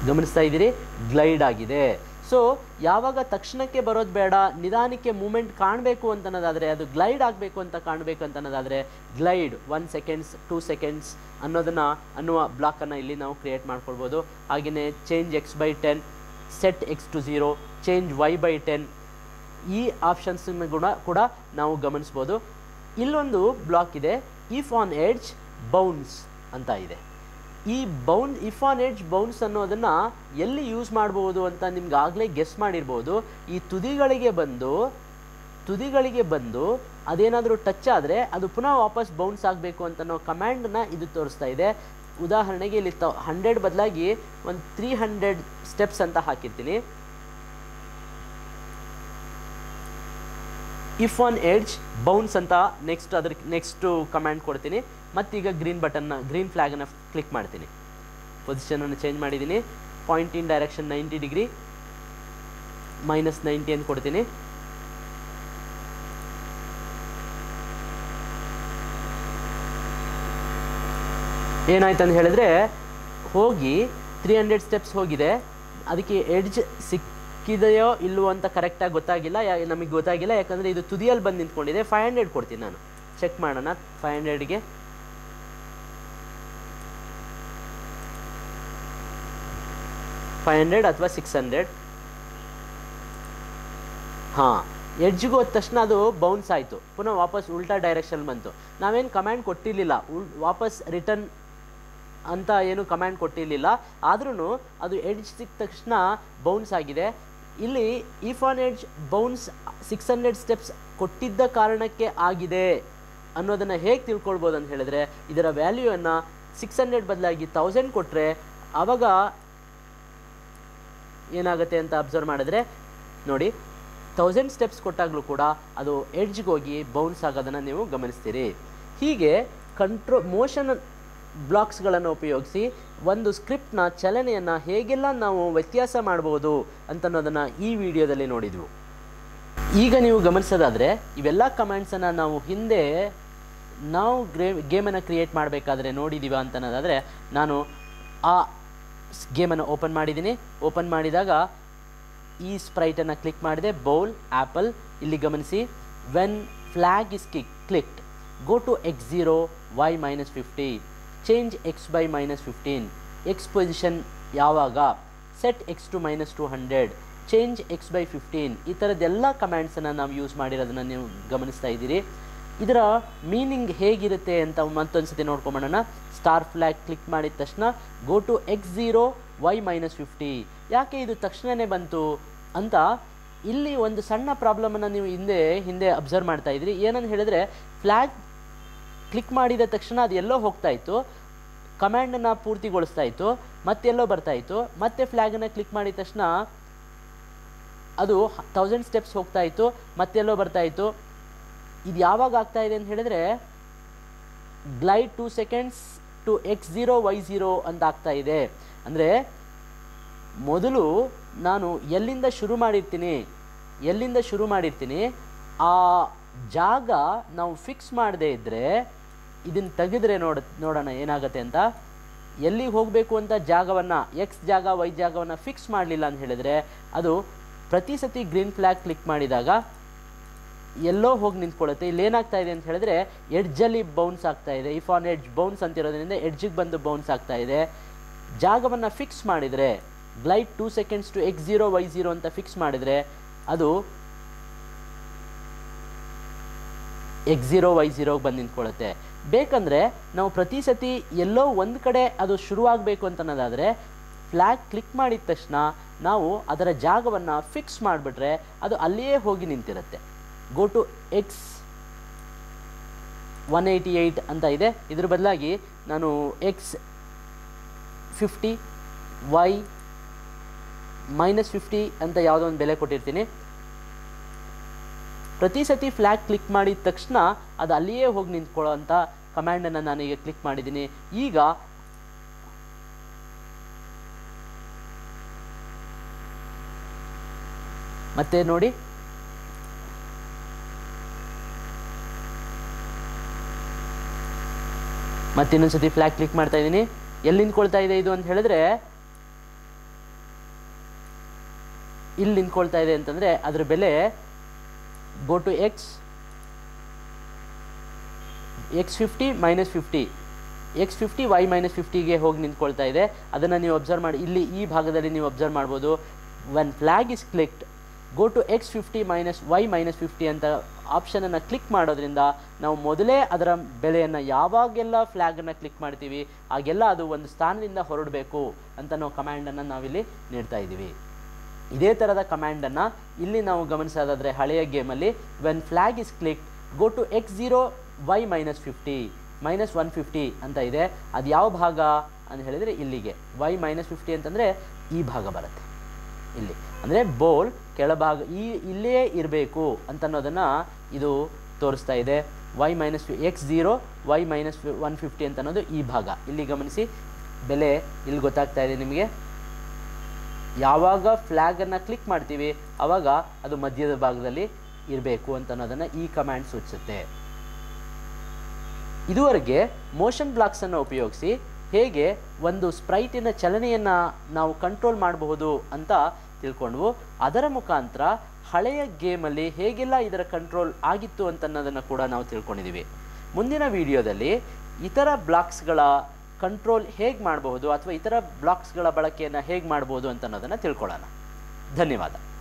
ಗಮನಿಸ್ತಾ ಇದ್ದೀರಿ ಗ್ಲೈಡ್ ಆಗಿದೆ ಸೊ ಯಾವಾಗ ತಕ್ಷಣಕ್ಕೆ ಬರೋದು ಬೇಡ ನಿಧಾನಕ್ಕೆ ಮೂಮೆಂಟ್ ಕಾಣಬೇಕು ಅಂತ ಅನ್ನೋದಾದರೆ ಅದು ಗ್ಲೈಡ್ ಆಗಬೇಕು ಅಂತ ಕಾಣಬೇಕು ಅಂತ ಅನ್ನೋದಾದರೆ glide one seconds two seconds ಅನ್ನೋದನ್ನು ಅನ್ನುವ ಬ್ಲಾಕನ್ನು ಇಲ್ಲಿ ನಾವು ಕ್ರಿಯೇಟ್ ಮಾಡ್ಕೊಳ್ಬೋದು ಹಾಗೆಯೇ change X by ten set X to zero change Y by ten ಈ ಆಪ್ಷನ್ಸ್ ಕೂಡ ಕೂಡ ನಾವು ಗಮನಿಸ್ಬೋದು ಇಲ್ಲೊಂದು ಬ್ಲಾಕ್ ಇದೆ ಇಫ್ ಆನ್ ಎಡ್ಜ್ ಬೌನ್ಸ್ ಅಂತ ಇದೆ ಈ bounce if on edge bounce ಅನ್ನೋದನ್ನು ಎಲ್ಲಿ ಯೂಸ್ ಮಾಡ್ಬೋದು ಅಂತ ನಿಮ್ಗೆ ಆಗಲೇ ಗೆಸ್ ಮಾಡಿರ್ಬೋದು ಈ ತುದಿಗಳಿಗೆ ಬಂದು ತುದಿಗಳಿಗೆ ಬಂದು ಅದೇನಾದರೂ ಟಚ್ ಆದರೆ ಅದು ಪುನಃ ವಾಪಸ್ ಬೌನ್ಸ್ ಆಗಬೇಕು ಅಂತ ಅನ್ನೋ ಕಮ್ಯಾಂಡನ್ನ ಇದು ತೋರಿಸ್ತಾ ಇದೆ ಉದಾಹರಣೆಗೆ ಇಲ್ಲಿ ತ ಹಂಡ್ರೆಡ್ ಬದಲಾಗಿ ಒಂದು ತ್ರೀ ಹಂಡ್ರೆಡ್ ಸ್ಟೆಪ್ಸ್ ಅಂತ ಹಾಕಿರ್ತೀನಿ ಇಫ್ ಆನ್ ಎಡ್ಜ್ ಬೌನ್ಸ್ ಅಂತ ನೆಕ್ಸ್ಟ್ ಅದ್ರ ನೆಕ್ಸ್ಟು ಕಮ್ಯಾಂಡ್ ಕೊಡ್ತೀನಿ ಮತ್ತೀಗ ಗ್ರೀನ್ ಬಟನ್ನ ಗ್ರೀನ್ ಫ್ಲ್ಯಾಗನ್ನು ಕ್ಲಿಕ್ ಮಾಡ್ತೀನಿ ಪೊಸಿಷನನ್ನು ಚೇಂಜ್ ಮಾಡಿದ್ದೀನಿ point in direction ninety degree minus ninety ಅಂತ ಕೊಡ್ತೀನಿ ಏನಾಯ್ತು ಅಂತ ಹೇಳಿದ್ರೆ ಹೋಗಿ ತ್ರೀ ಹಂಡ್ರೆಡ್ ಸ್ಟೆಪ್ಸ್ ಹೋಗಿದೆ ಅದಕ್ಕೆ ಎಡ್ಜ್ ಸಿಕ್ಕಿದೆಯೋ ಇಲ್ಲವೋ ಅಂತ ಕರೆಕ್ಟಾಗಿ ಗೊತ್ತಾಗಿಲ್ಲ ಯಾ ನಮಗೆ ಗೊತ್ತಾಗಿಲ್ಲ ಯಾಕಂದರೆ ಇದು ತುದಿಯಲ್ಲಿ ಬಂದು ನಿಂತ್ಕೊಂಡಿದೆ ಫೈವ್ ಹಂಡ್ರೆಡ್ ಕೊಡ್ತೀನಿ ನಾನು ಚೆಕ್ ಮಾಡೋಣ ಫೈವ್ ಹಂಡ್ರೆಡ್ಗೆ ಫೈವ್ ಹಂಡ್ರೆಡ್ ಅಥವಾ ಸಿಕ್ಸ್ ಹಂಡ್ರೆಡ್ ಹಾಂ ಎಡ್ಜ್ಗೆ ಹೋದ ತಕ್ಷಣ ಅದು ಬೌನ್ಸ್ ಆಯಿತು ಪುನಃ ವಾಪಸ್ ಉಲ್ಟಾ ಡೈರೆಕ್ಷನ್ ಬಂತು ನಾವೇನು ಕಮ್ಯಾಂಡ್ ಕೊಟ್ಟಿರಲಿಲ್ಲ ಉಲ್ ವಾಪಸ್ ರಿಟರ್ನ್ ಅಂತ ಏನು ಕಮ್ಯಾಂಡ್ ಕೊಟ್ಟಿರಲಿಲ್ಲ ಆದ್ರೂ ಅದು ಎಡ್ಜ್ ಸಿಕ್ಕ ತಕ್ಷಣ ಬೌನ್ಸ್ ಆಗಿದೆ ಇಲ್ಲಿ if on edge bounce six hundred steps ಕೊಟ್ಟಿದ್ದ ಕಾರಣಕ್ಕೆ ಆಗಿದೆ ಅನ್ನೋದನ್ನು ಹೇಗೆ ತಿಳ್ಕೊಳ್ಬೋದು ಅಂತ ಹೇಳಿದ್ರೆ ಇದರ ವ್ಯಾಲ್ಯೂವನ್ನು ಸಿಕ್ಸ್ ಹಂಡ್ರೆಡ್ ಬದಲಾಗಿ ತೌಸಂಡ್ ಕೊಟ್ಟರೆ ಆವಾಗ ಏನಾಗುತ್ತೆ ಅಂತ ಅಬ್ಸರ್ವ್ ಮಾಡಿದ್ರೆ ನೋಡಿ ತೌಸಂಡ್ ಸ್ಟೆಪ್ಸ್ ಕೊಟ್ಟಾಗಲೂ ಕೂಡ ಅದು ಎಡ್ಜ್ಗೆ ಹೋಗಿ ಬೌನ್ಸ್ ಆಗೋದನ್ನು ನೀವು ಗಮನಿಸ್ತೀರಿ ಹೀಗೆ ಕಂಟ್ರೋ ಮೋಷನ್ ಬ್ಲಾಕ್ಸ್ಗಳನ್ನು ಉಪಯೋಗಿಸಿ ಒಂದು ಸ್ಕ್ರಿಪ್ಟ್ನ ಚಲನೆಯನ್ನು ಹೇಗೆಲ್ಲ ನಾವು ವ್ಯತ್ಯಾಸ ಮಾಡ್ಬೋದು ಅಂತನ್ನೋದನ್ನು ಈ ವಿಡಿಯೋದಲ್ಲಿ ನೋಡಿದ್ವು ಈಗ ನೀವು ಗಮನಿಸೋದಾದರೆ ಇವೆಲ್ಲ ಕಮೆಂಟ್ಸನ್ನು ನಾವು ಹಿಂದೆ ನಾವು ಗ್ರೇ ಗೇಮನ್ನು ಕ್ರಿಯೇಟ್ ಮಾಡಬೇಕಾದ್ರೆ ನೋಡಿದ್ದೀವ ಅಂತ ಅನ್ನೋದಾದರೆ ನಾನು ಆ ಗೇಮನ್ನು ಓಪನ್ ಮಾಡಿದ್ದೀನಿ ಓಪನ್ ಮಾಡಿದಾಗ ಈ ಸ್ಪ್ರೈಟನ್ನು ಕ್ಲಿಕ್ ಮಾಡಿದೆ ಬೌಲ್ ಆ್ಯಪಲ್ ಇಲ್ಲಿ ಗಮನಿಸಿ when flag is kick clicked go to X zero Y minus fifty change X by minus fifteen X position ಯಾವಾಗ set X to minus two hundred change X by fifteen ಈ ಥರದ್ದೆಲ್ಲ ಕಮ್ಯಾಂಡ್ಸನ್ನು ನಾವು ಯೂಸ್ ಮಾಡಿರೋದನ್ನು ನೀವು ಗಮನಿಸ್ತಾ ಇದ್ದೀರಿ ಇದರ ಮೀನಿಂಗ್ ಹೇಗಿರುತ್ತೆ ಅಂತ ಮತ್ತೊಂದು ಸತಿ ನೋಡ್ಕೊಂಬೋಣ ಸ್ಟಾರ್ ಫ್ಲ್ಯಾಗ್ ಕ್ಲಿಕ್ ಮಾಡಿದ ತಕ್ಷಣ go to X zero Y minus fifty ಯಾಕೆ ಇದು ತಕ್ಷಣವೇ ಬಂತು ಅಂತ ಇಲ್ಲಿ ಒಂದು ಸಣ್ಣ ಪ್ರಾಬ್ಲಮನ್ನು ನೀವು ಹಿಂದೆ ಹಿಂದೆ ಅಬ್ಸರ್ವ್ ಮಾಡ್ತಾ ಇದ್ರಿ ಏನಂತ ಹೇಳಿದ್ರೆ ಫ್ಲ್ಯಾಗ್ ಕ್ಲಿಕ್ ಮಾಡಿದ ತಕ್ಷಣ ಅದು ಎಲ್ಲೋ ಹೋಗ್ತಾ ಇತ್ತು ಕಮ್ಯಾಂಡನ್ನು ಪೂರ್ತಿಗೊಳಿಸ್ತಾ ಇತ್ತು ಮತ್ತೆಲ್ಲೋ ಬರ್ತಾ ಇತ್ತು ಮತ್ತೆ ಫ್ಲ್ಯಾಗನ್ನು ಕ್ಲಿಕ್ ಮಾಡಿದ ತಕ್ಷಣ ಅದು ತೌಸಂಡ್ ಸ್ಟೆಪ್ಸ್ ಹೋಗ್ತಾ ಇತ್ತು ಮತ್ತೆಲ್ಲೋ ಬರ್ತಾ ಇತ್ತು ಇದು ಯಾವಾಗ ಆಗ್ತಾ ಇದೆ ಅಂತ ಹೇಳಿದ್ರೆ glide two seconds to X zero Y zero ಅಂತ ಆಗ್ತಾ ಇದೆ ಅಂದರೆ ಮೊದಲು ನಾನು ಎಲ್ಲಿಂದ ಶುರು ಮಾಡಿರ್ತೀನಿ ಎಲ್ಲಿಂದ ಶುರು ಮಾಡಿರ್ತೀನಿ ಆ ಜಾಗ ನಾವು ಫಿಕ್ಸ್ ಮಾಡದೇ ಇದ್ದರೆ ಇದನ್ನು ತೆಗೆದ್ರೆ ನೋಡ ನೋಡೋಣ ಏನಾಗುತ್ತೆ ಅಂತ ಎಲ್ಲಿಗೆ ಹೋಗಬೇಕು ಅಂತ ಜಾಗವನ್ನು ಎಕ್ಸ್ ಜಾಗ ವೈ ಜಾಗವನ್ನು ಫಿಕ್ಸ್ ಮಾಡಲಿಲ್ಲ ಅಂತ ಹೇಳಿದರೆ ಅದು ಪ್ರತಿ ಸತಿ ಗ್ರೀನ್ ಫ್ಲ್ಯಾಗ್ ಕ್ಲಿಕ್ ಮಾಡಿದಾಗ ಎಲ್ಲೋ ಹೋಗಿ ನಿಂತ್ಕೊಳ್ಳುತ್ತೆ ಇಲ್ಲಿ ಏನಾಗ್ತಾ ಇದೆ ಅಂತ ಹೇಳಿದ್ರೆ ಎಡ್ಜಲ್ಲಿ ಬೌನ್ಸ್ ಆಗ್ತಾ ಇದೆ ಇಫ್ ಆನ್ ಎಡ್ಜ್ ಬೌನ್ಸ್ ಅಂತಿರೋದ್ರಿಂದ ಎಡ್ಜಿಗೆ ಬಂದು ಬೌನ್ಸ್ ಆಗ್ತಾ ಇದೆ ಜಾಗವನ್ನು ಫಿಕ್ಸ್ ಮಾಡಿದರೆ glide two seconds to X zero Y zero ಅಂತ ಫಿಕ್ಸ್ ಮಾಡಿದರೆ ಅದು ಎಕ್ಸ್ ಝೀರೋ ವೈ ಝೀರೋಗೆ ಬಂದು ನಿಂತ್ಕೊಳ್ಳುತ್ತೆ ಬೇಕಂದರೆ ನಾವು ಪ್ರತಿ ಸತಿ ಎಲ್ಲೋ ಒಂದು ಕಡೆ ಅದು ಶುರುವಾಗಬೇಕು ಅಂತ ಅನ್ನೋದಾದರೆ ಫ್ಲ್ಯಾಗ್ ಕ್ಲಿಕ್ ಮಾಡಿದ ತಕ್ಷಣ ನಾವು ಅದರ ಜಾಗವನ್ನು ಫಿಕ್ಸ್ ಮಾಡಿಬಿಟ್ರೆ ಅದು ಅಲ್ಲಿಯೇ ಹೋಗಿ ನಿಂತಿರುತ್ತೆ go to X one eighty eight ಅಂತ ಇದೆ ಇದ್ರ ಬದಲಾಗಿ ನಾನು X fifty Y minus fifty ಅಂತ ಯಾವುದೋ ಒಂದು ಬೆಲೆ ಕೊಟ್ಟಿರ್ತೀನಿ ಪ್ರತಿ ಸತಿ ಫ್ಲ್ಯಾಗ್ ಕ್ಲಿಕ್ ಮಾಡಿದ ತಕ್ಷಣ ಅದು ಅಲ್ಲಿಯೇ ಹೋಗಿ ನಿಂತ್ಕೊಳ್ಳೋ ಅಂಥ ಕಮ್ಯಾಂಡನ್ನು ನಾನು ಈಗ ಕ್ಲಿಕ್ ಮಾಡಿದ್ದೀನಿ ಈಗ ಮತ್ತೆ ನೋಡಿ ಮತ್ತೆ ಇನ್ನೊಂದ್ಸತಿ ಫ್ಲ್ಯಾಗ್ ಕ್ಲಿಕ್ ಮಾಡ್ತಾ ಇದ್ದೀನಿ ಎಲ್ಲಿ ನಿಂತ್ಕೊಳ್ತಾ ಇದೆ ಇದು ಅಂತ ಹೇಳಿದ್ರೆ ಇಲ್ಲಿ ನಿಂತ್ಕೊಳ್ತಾ ಇದೆ ಅಂತಂದರೆ ಅದರ ಬೆಲೆ go to X X fifty minus fifty X fifty Y minus ಫಿಫ್ಟಿಗೆ ಹೋಗಿ ನಿಂತ್ಕೊಳ್ತಾ ಇದೆ ಅದನ್ನು ನೀವು ಅಬ್ಸರ್ವ್ ಮಾಡಿ ಇಲ್ಲಿ ಈ ಭಾಗದಲ್ಲಿ ನೀವು ಅಬ್ಸರ್ವ್ ಮಾಡ್ಬೋದು when flag is clicked go to X fifty minus Y minus fifty ಅಂತ ಆಪ್ಷನನ್ನು ಕ್ಲಿಕ್ ಮಾಡೋದ್ರಿಂದ ನಾವು ಮೊದಲೇ ಅದರ ಬೆಲೆಯನ್ನು ಯಾವಾಗೆಲ್ಲ ಫ್ಲ್ಯಾಗನ್ನು ಕ್ಲಿಕ್ ಮಾಡ್ತೀವಿ ಆಗೆಲ್ಲ ಅದು ಒಂದು ಸ್ಥಾನದಿಂದ ಹೊರಡಬೇಕು ಅಂತ ನಾವು ಕಮ್ಯಾಂಡನ್ನು ನಾವಿಲ್ಲಿ ನೀಡ್ತಾ ಇದ್ದೀವಿ ಇದೇ ಥರದ ಕಮ್ಯಾಂಡನ್ನು ಇಲ್ಲಿ ನಾವು ಗಮನಿಸೋದಾದರೆ ಹಳೆಯ ಗೇಮಲ್ಲಿ when flag is click go to X zero Y minus fifty minus one fifty ಅಂತ ಇದೆ ಅದು ಯಾವ ಭಾಗ ಅಂತ ಹೇಳಿದರೆ ಇಲ್ಲಿಗೆ ವೈ ಮೈನಸ್ ಫಿಫ್ಟಿ ಅಂತಂದರೆ ಈ ಭಾಗ ಬರುತ್ತೆ ಇಲ್ಲಿ ಅಂದರೆ ಬೋಲ್ ಕೆಳಭಾಗ ಈ ಇಲ್ಲೇ ಇರಬೇಕು ಅಂತ ಅನ್ನೋದನ್ನು ಇದು ತೋರಿಸ್ತಾ ಇದೆ Y minus X zero Y minus one fifty ಅಂತ ಅನ್ನೋದು ಈ ಭಾಗ ಇಲ್ಲಿ ಗಮನಿಸಿ ಬೆಲೆ ಇಲ್ಲಿ ಗೊತ್ತಾಗ್ತಾ ಇದೆ ನಿಮಗೆ ಯಾವಾಗ ಫ್ಲ್ಯಾಗನ್ನು ಕ್ಲಿಕ್ ಮಾಡ್ತೀವಿ ಆವಾಗ ಅದು ಮಧ್ಯದ ಭಾಗದಲ್ಲಿ ಇರಬೇಕು ಅಂತ ಅನ್ನೋದನ್ನು ಈ ಕಮ್ಯಾಂಡ್ ಸೂಚಿಸುತ್ತೆ ಇದುವರೆಗೆ ಮೋಷನ್ ಬ್ಲಾಕ್ಸನ್ನು ಉಪಯೋಗಿಸಿ ಹೇಗೆ ಒಂದು ಸ್ಪ್ರೈಟಿನ ಚಲನೆಯನ್ನು ನಾವು ಕಂಟ್ರೋಲ್ ಮಾಡಬಹುದು ಅಂತ ತಿಳ್ಕೊಂಡ್ವು ಅದರ ಮುಖಾಂತರ ಹಳೆಯ ಗೇಮಲ್ಲಿ ಹೇಗೆಲ್ಲ ಇದರ ಕಂಟ್ರೋಲ್ ಆಗಿತ್ತು ಅಂತ ಅನ್ನೋದನ್ನು ಕೂಡ ನಾವು ತಿಳ್ಕೊಂಡಿದ್ದೀವಿ ಮುಂದಿನ ವಿಡಿಯೋದಲ್ಲಿ ಇತರ ಬ್ಲಾಕ್ಸ್ಗಳ ಕಂಟ್ರೋಲ್ ಹೇಗೆ ಮಾಡಬಹುದು ಅಥವಾ ಇತರ ಬ್ಲಾಕ್ಸ್ಗಳ ಬಳಕೆಯನ್ನು ಹೇಗೆ ಮಾಡ್ಬೋದು ಅಂತ ಅನ್ನೋದನ್ನು ತಿಳ್ಕೊಳ್ಳೋಣ ಧನ್ಯವಾದ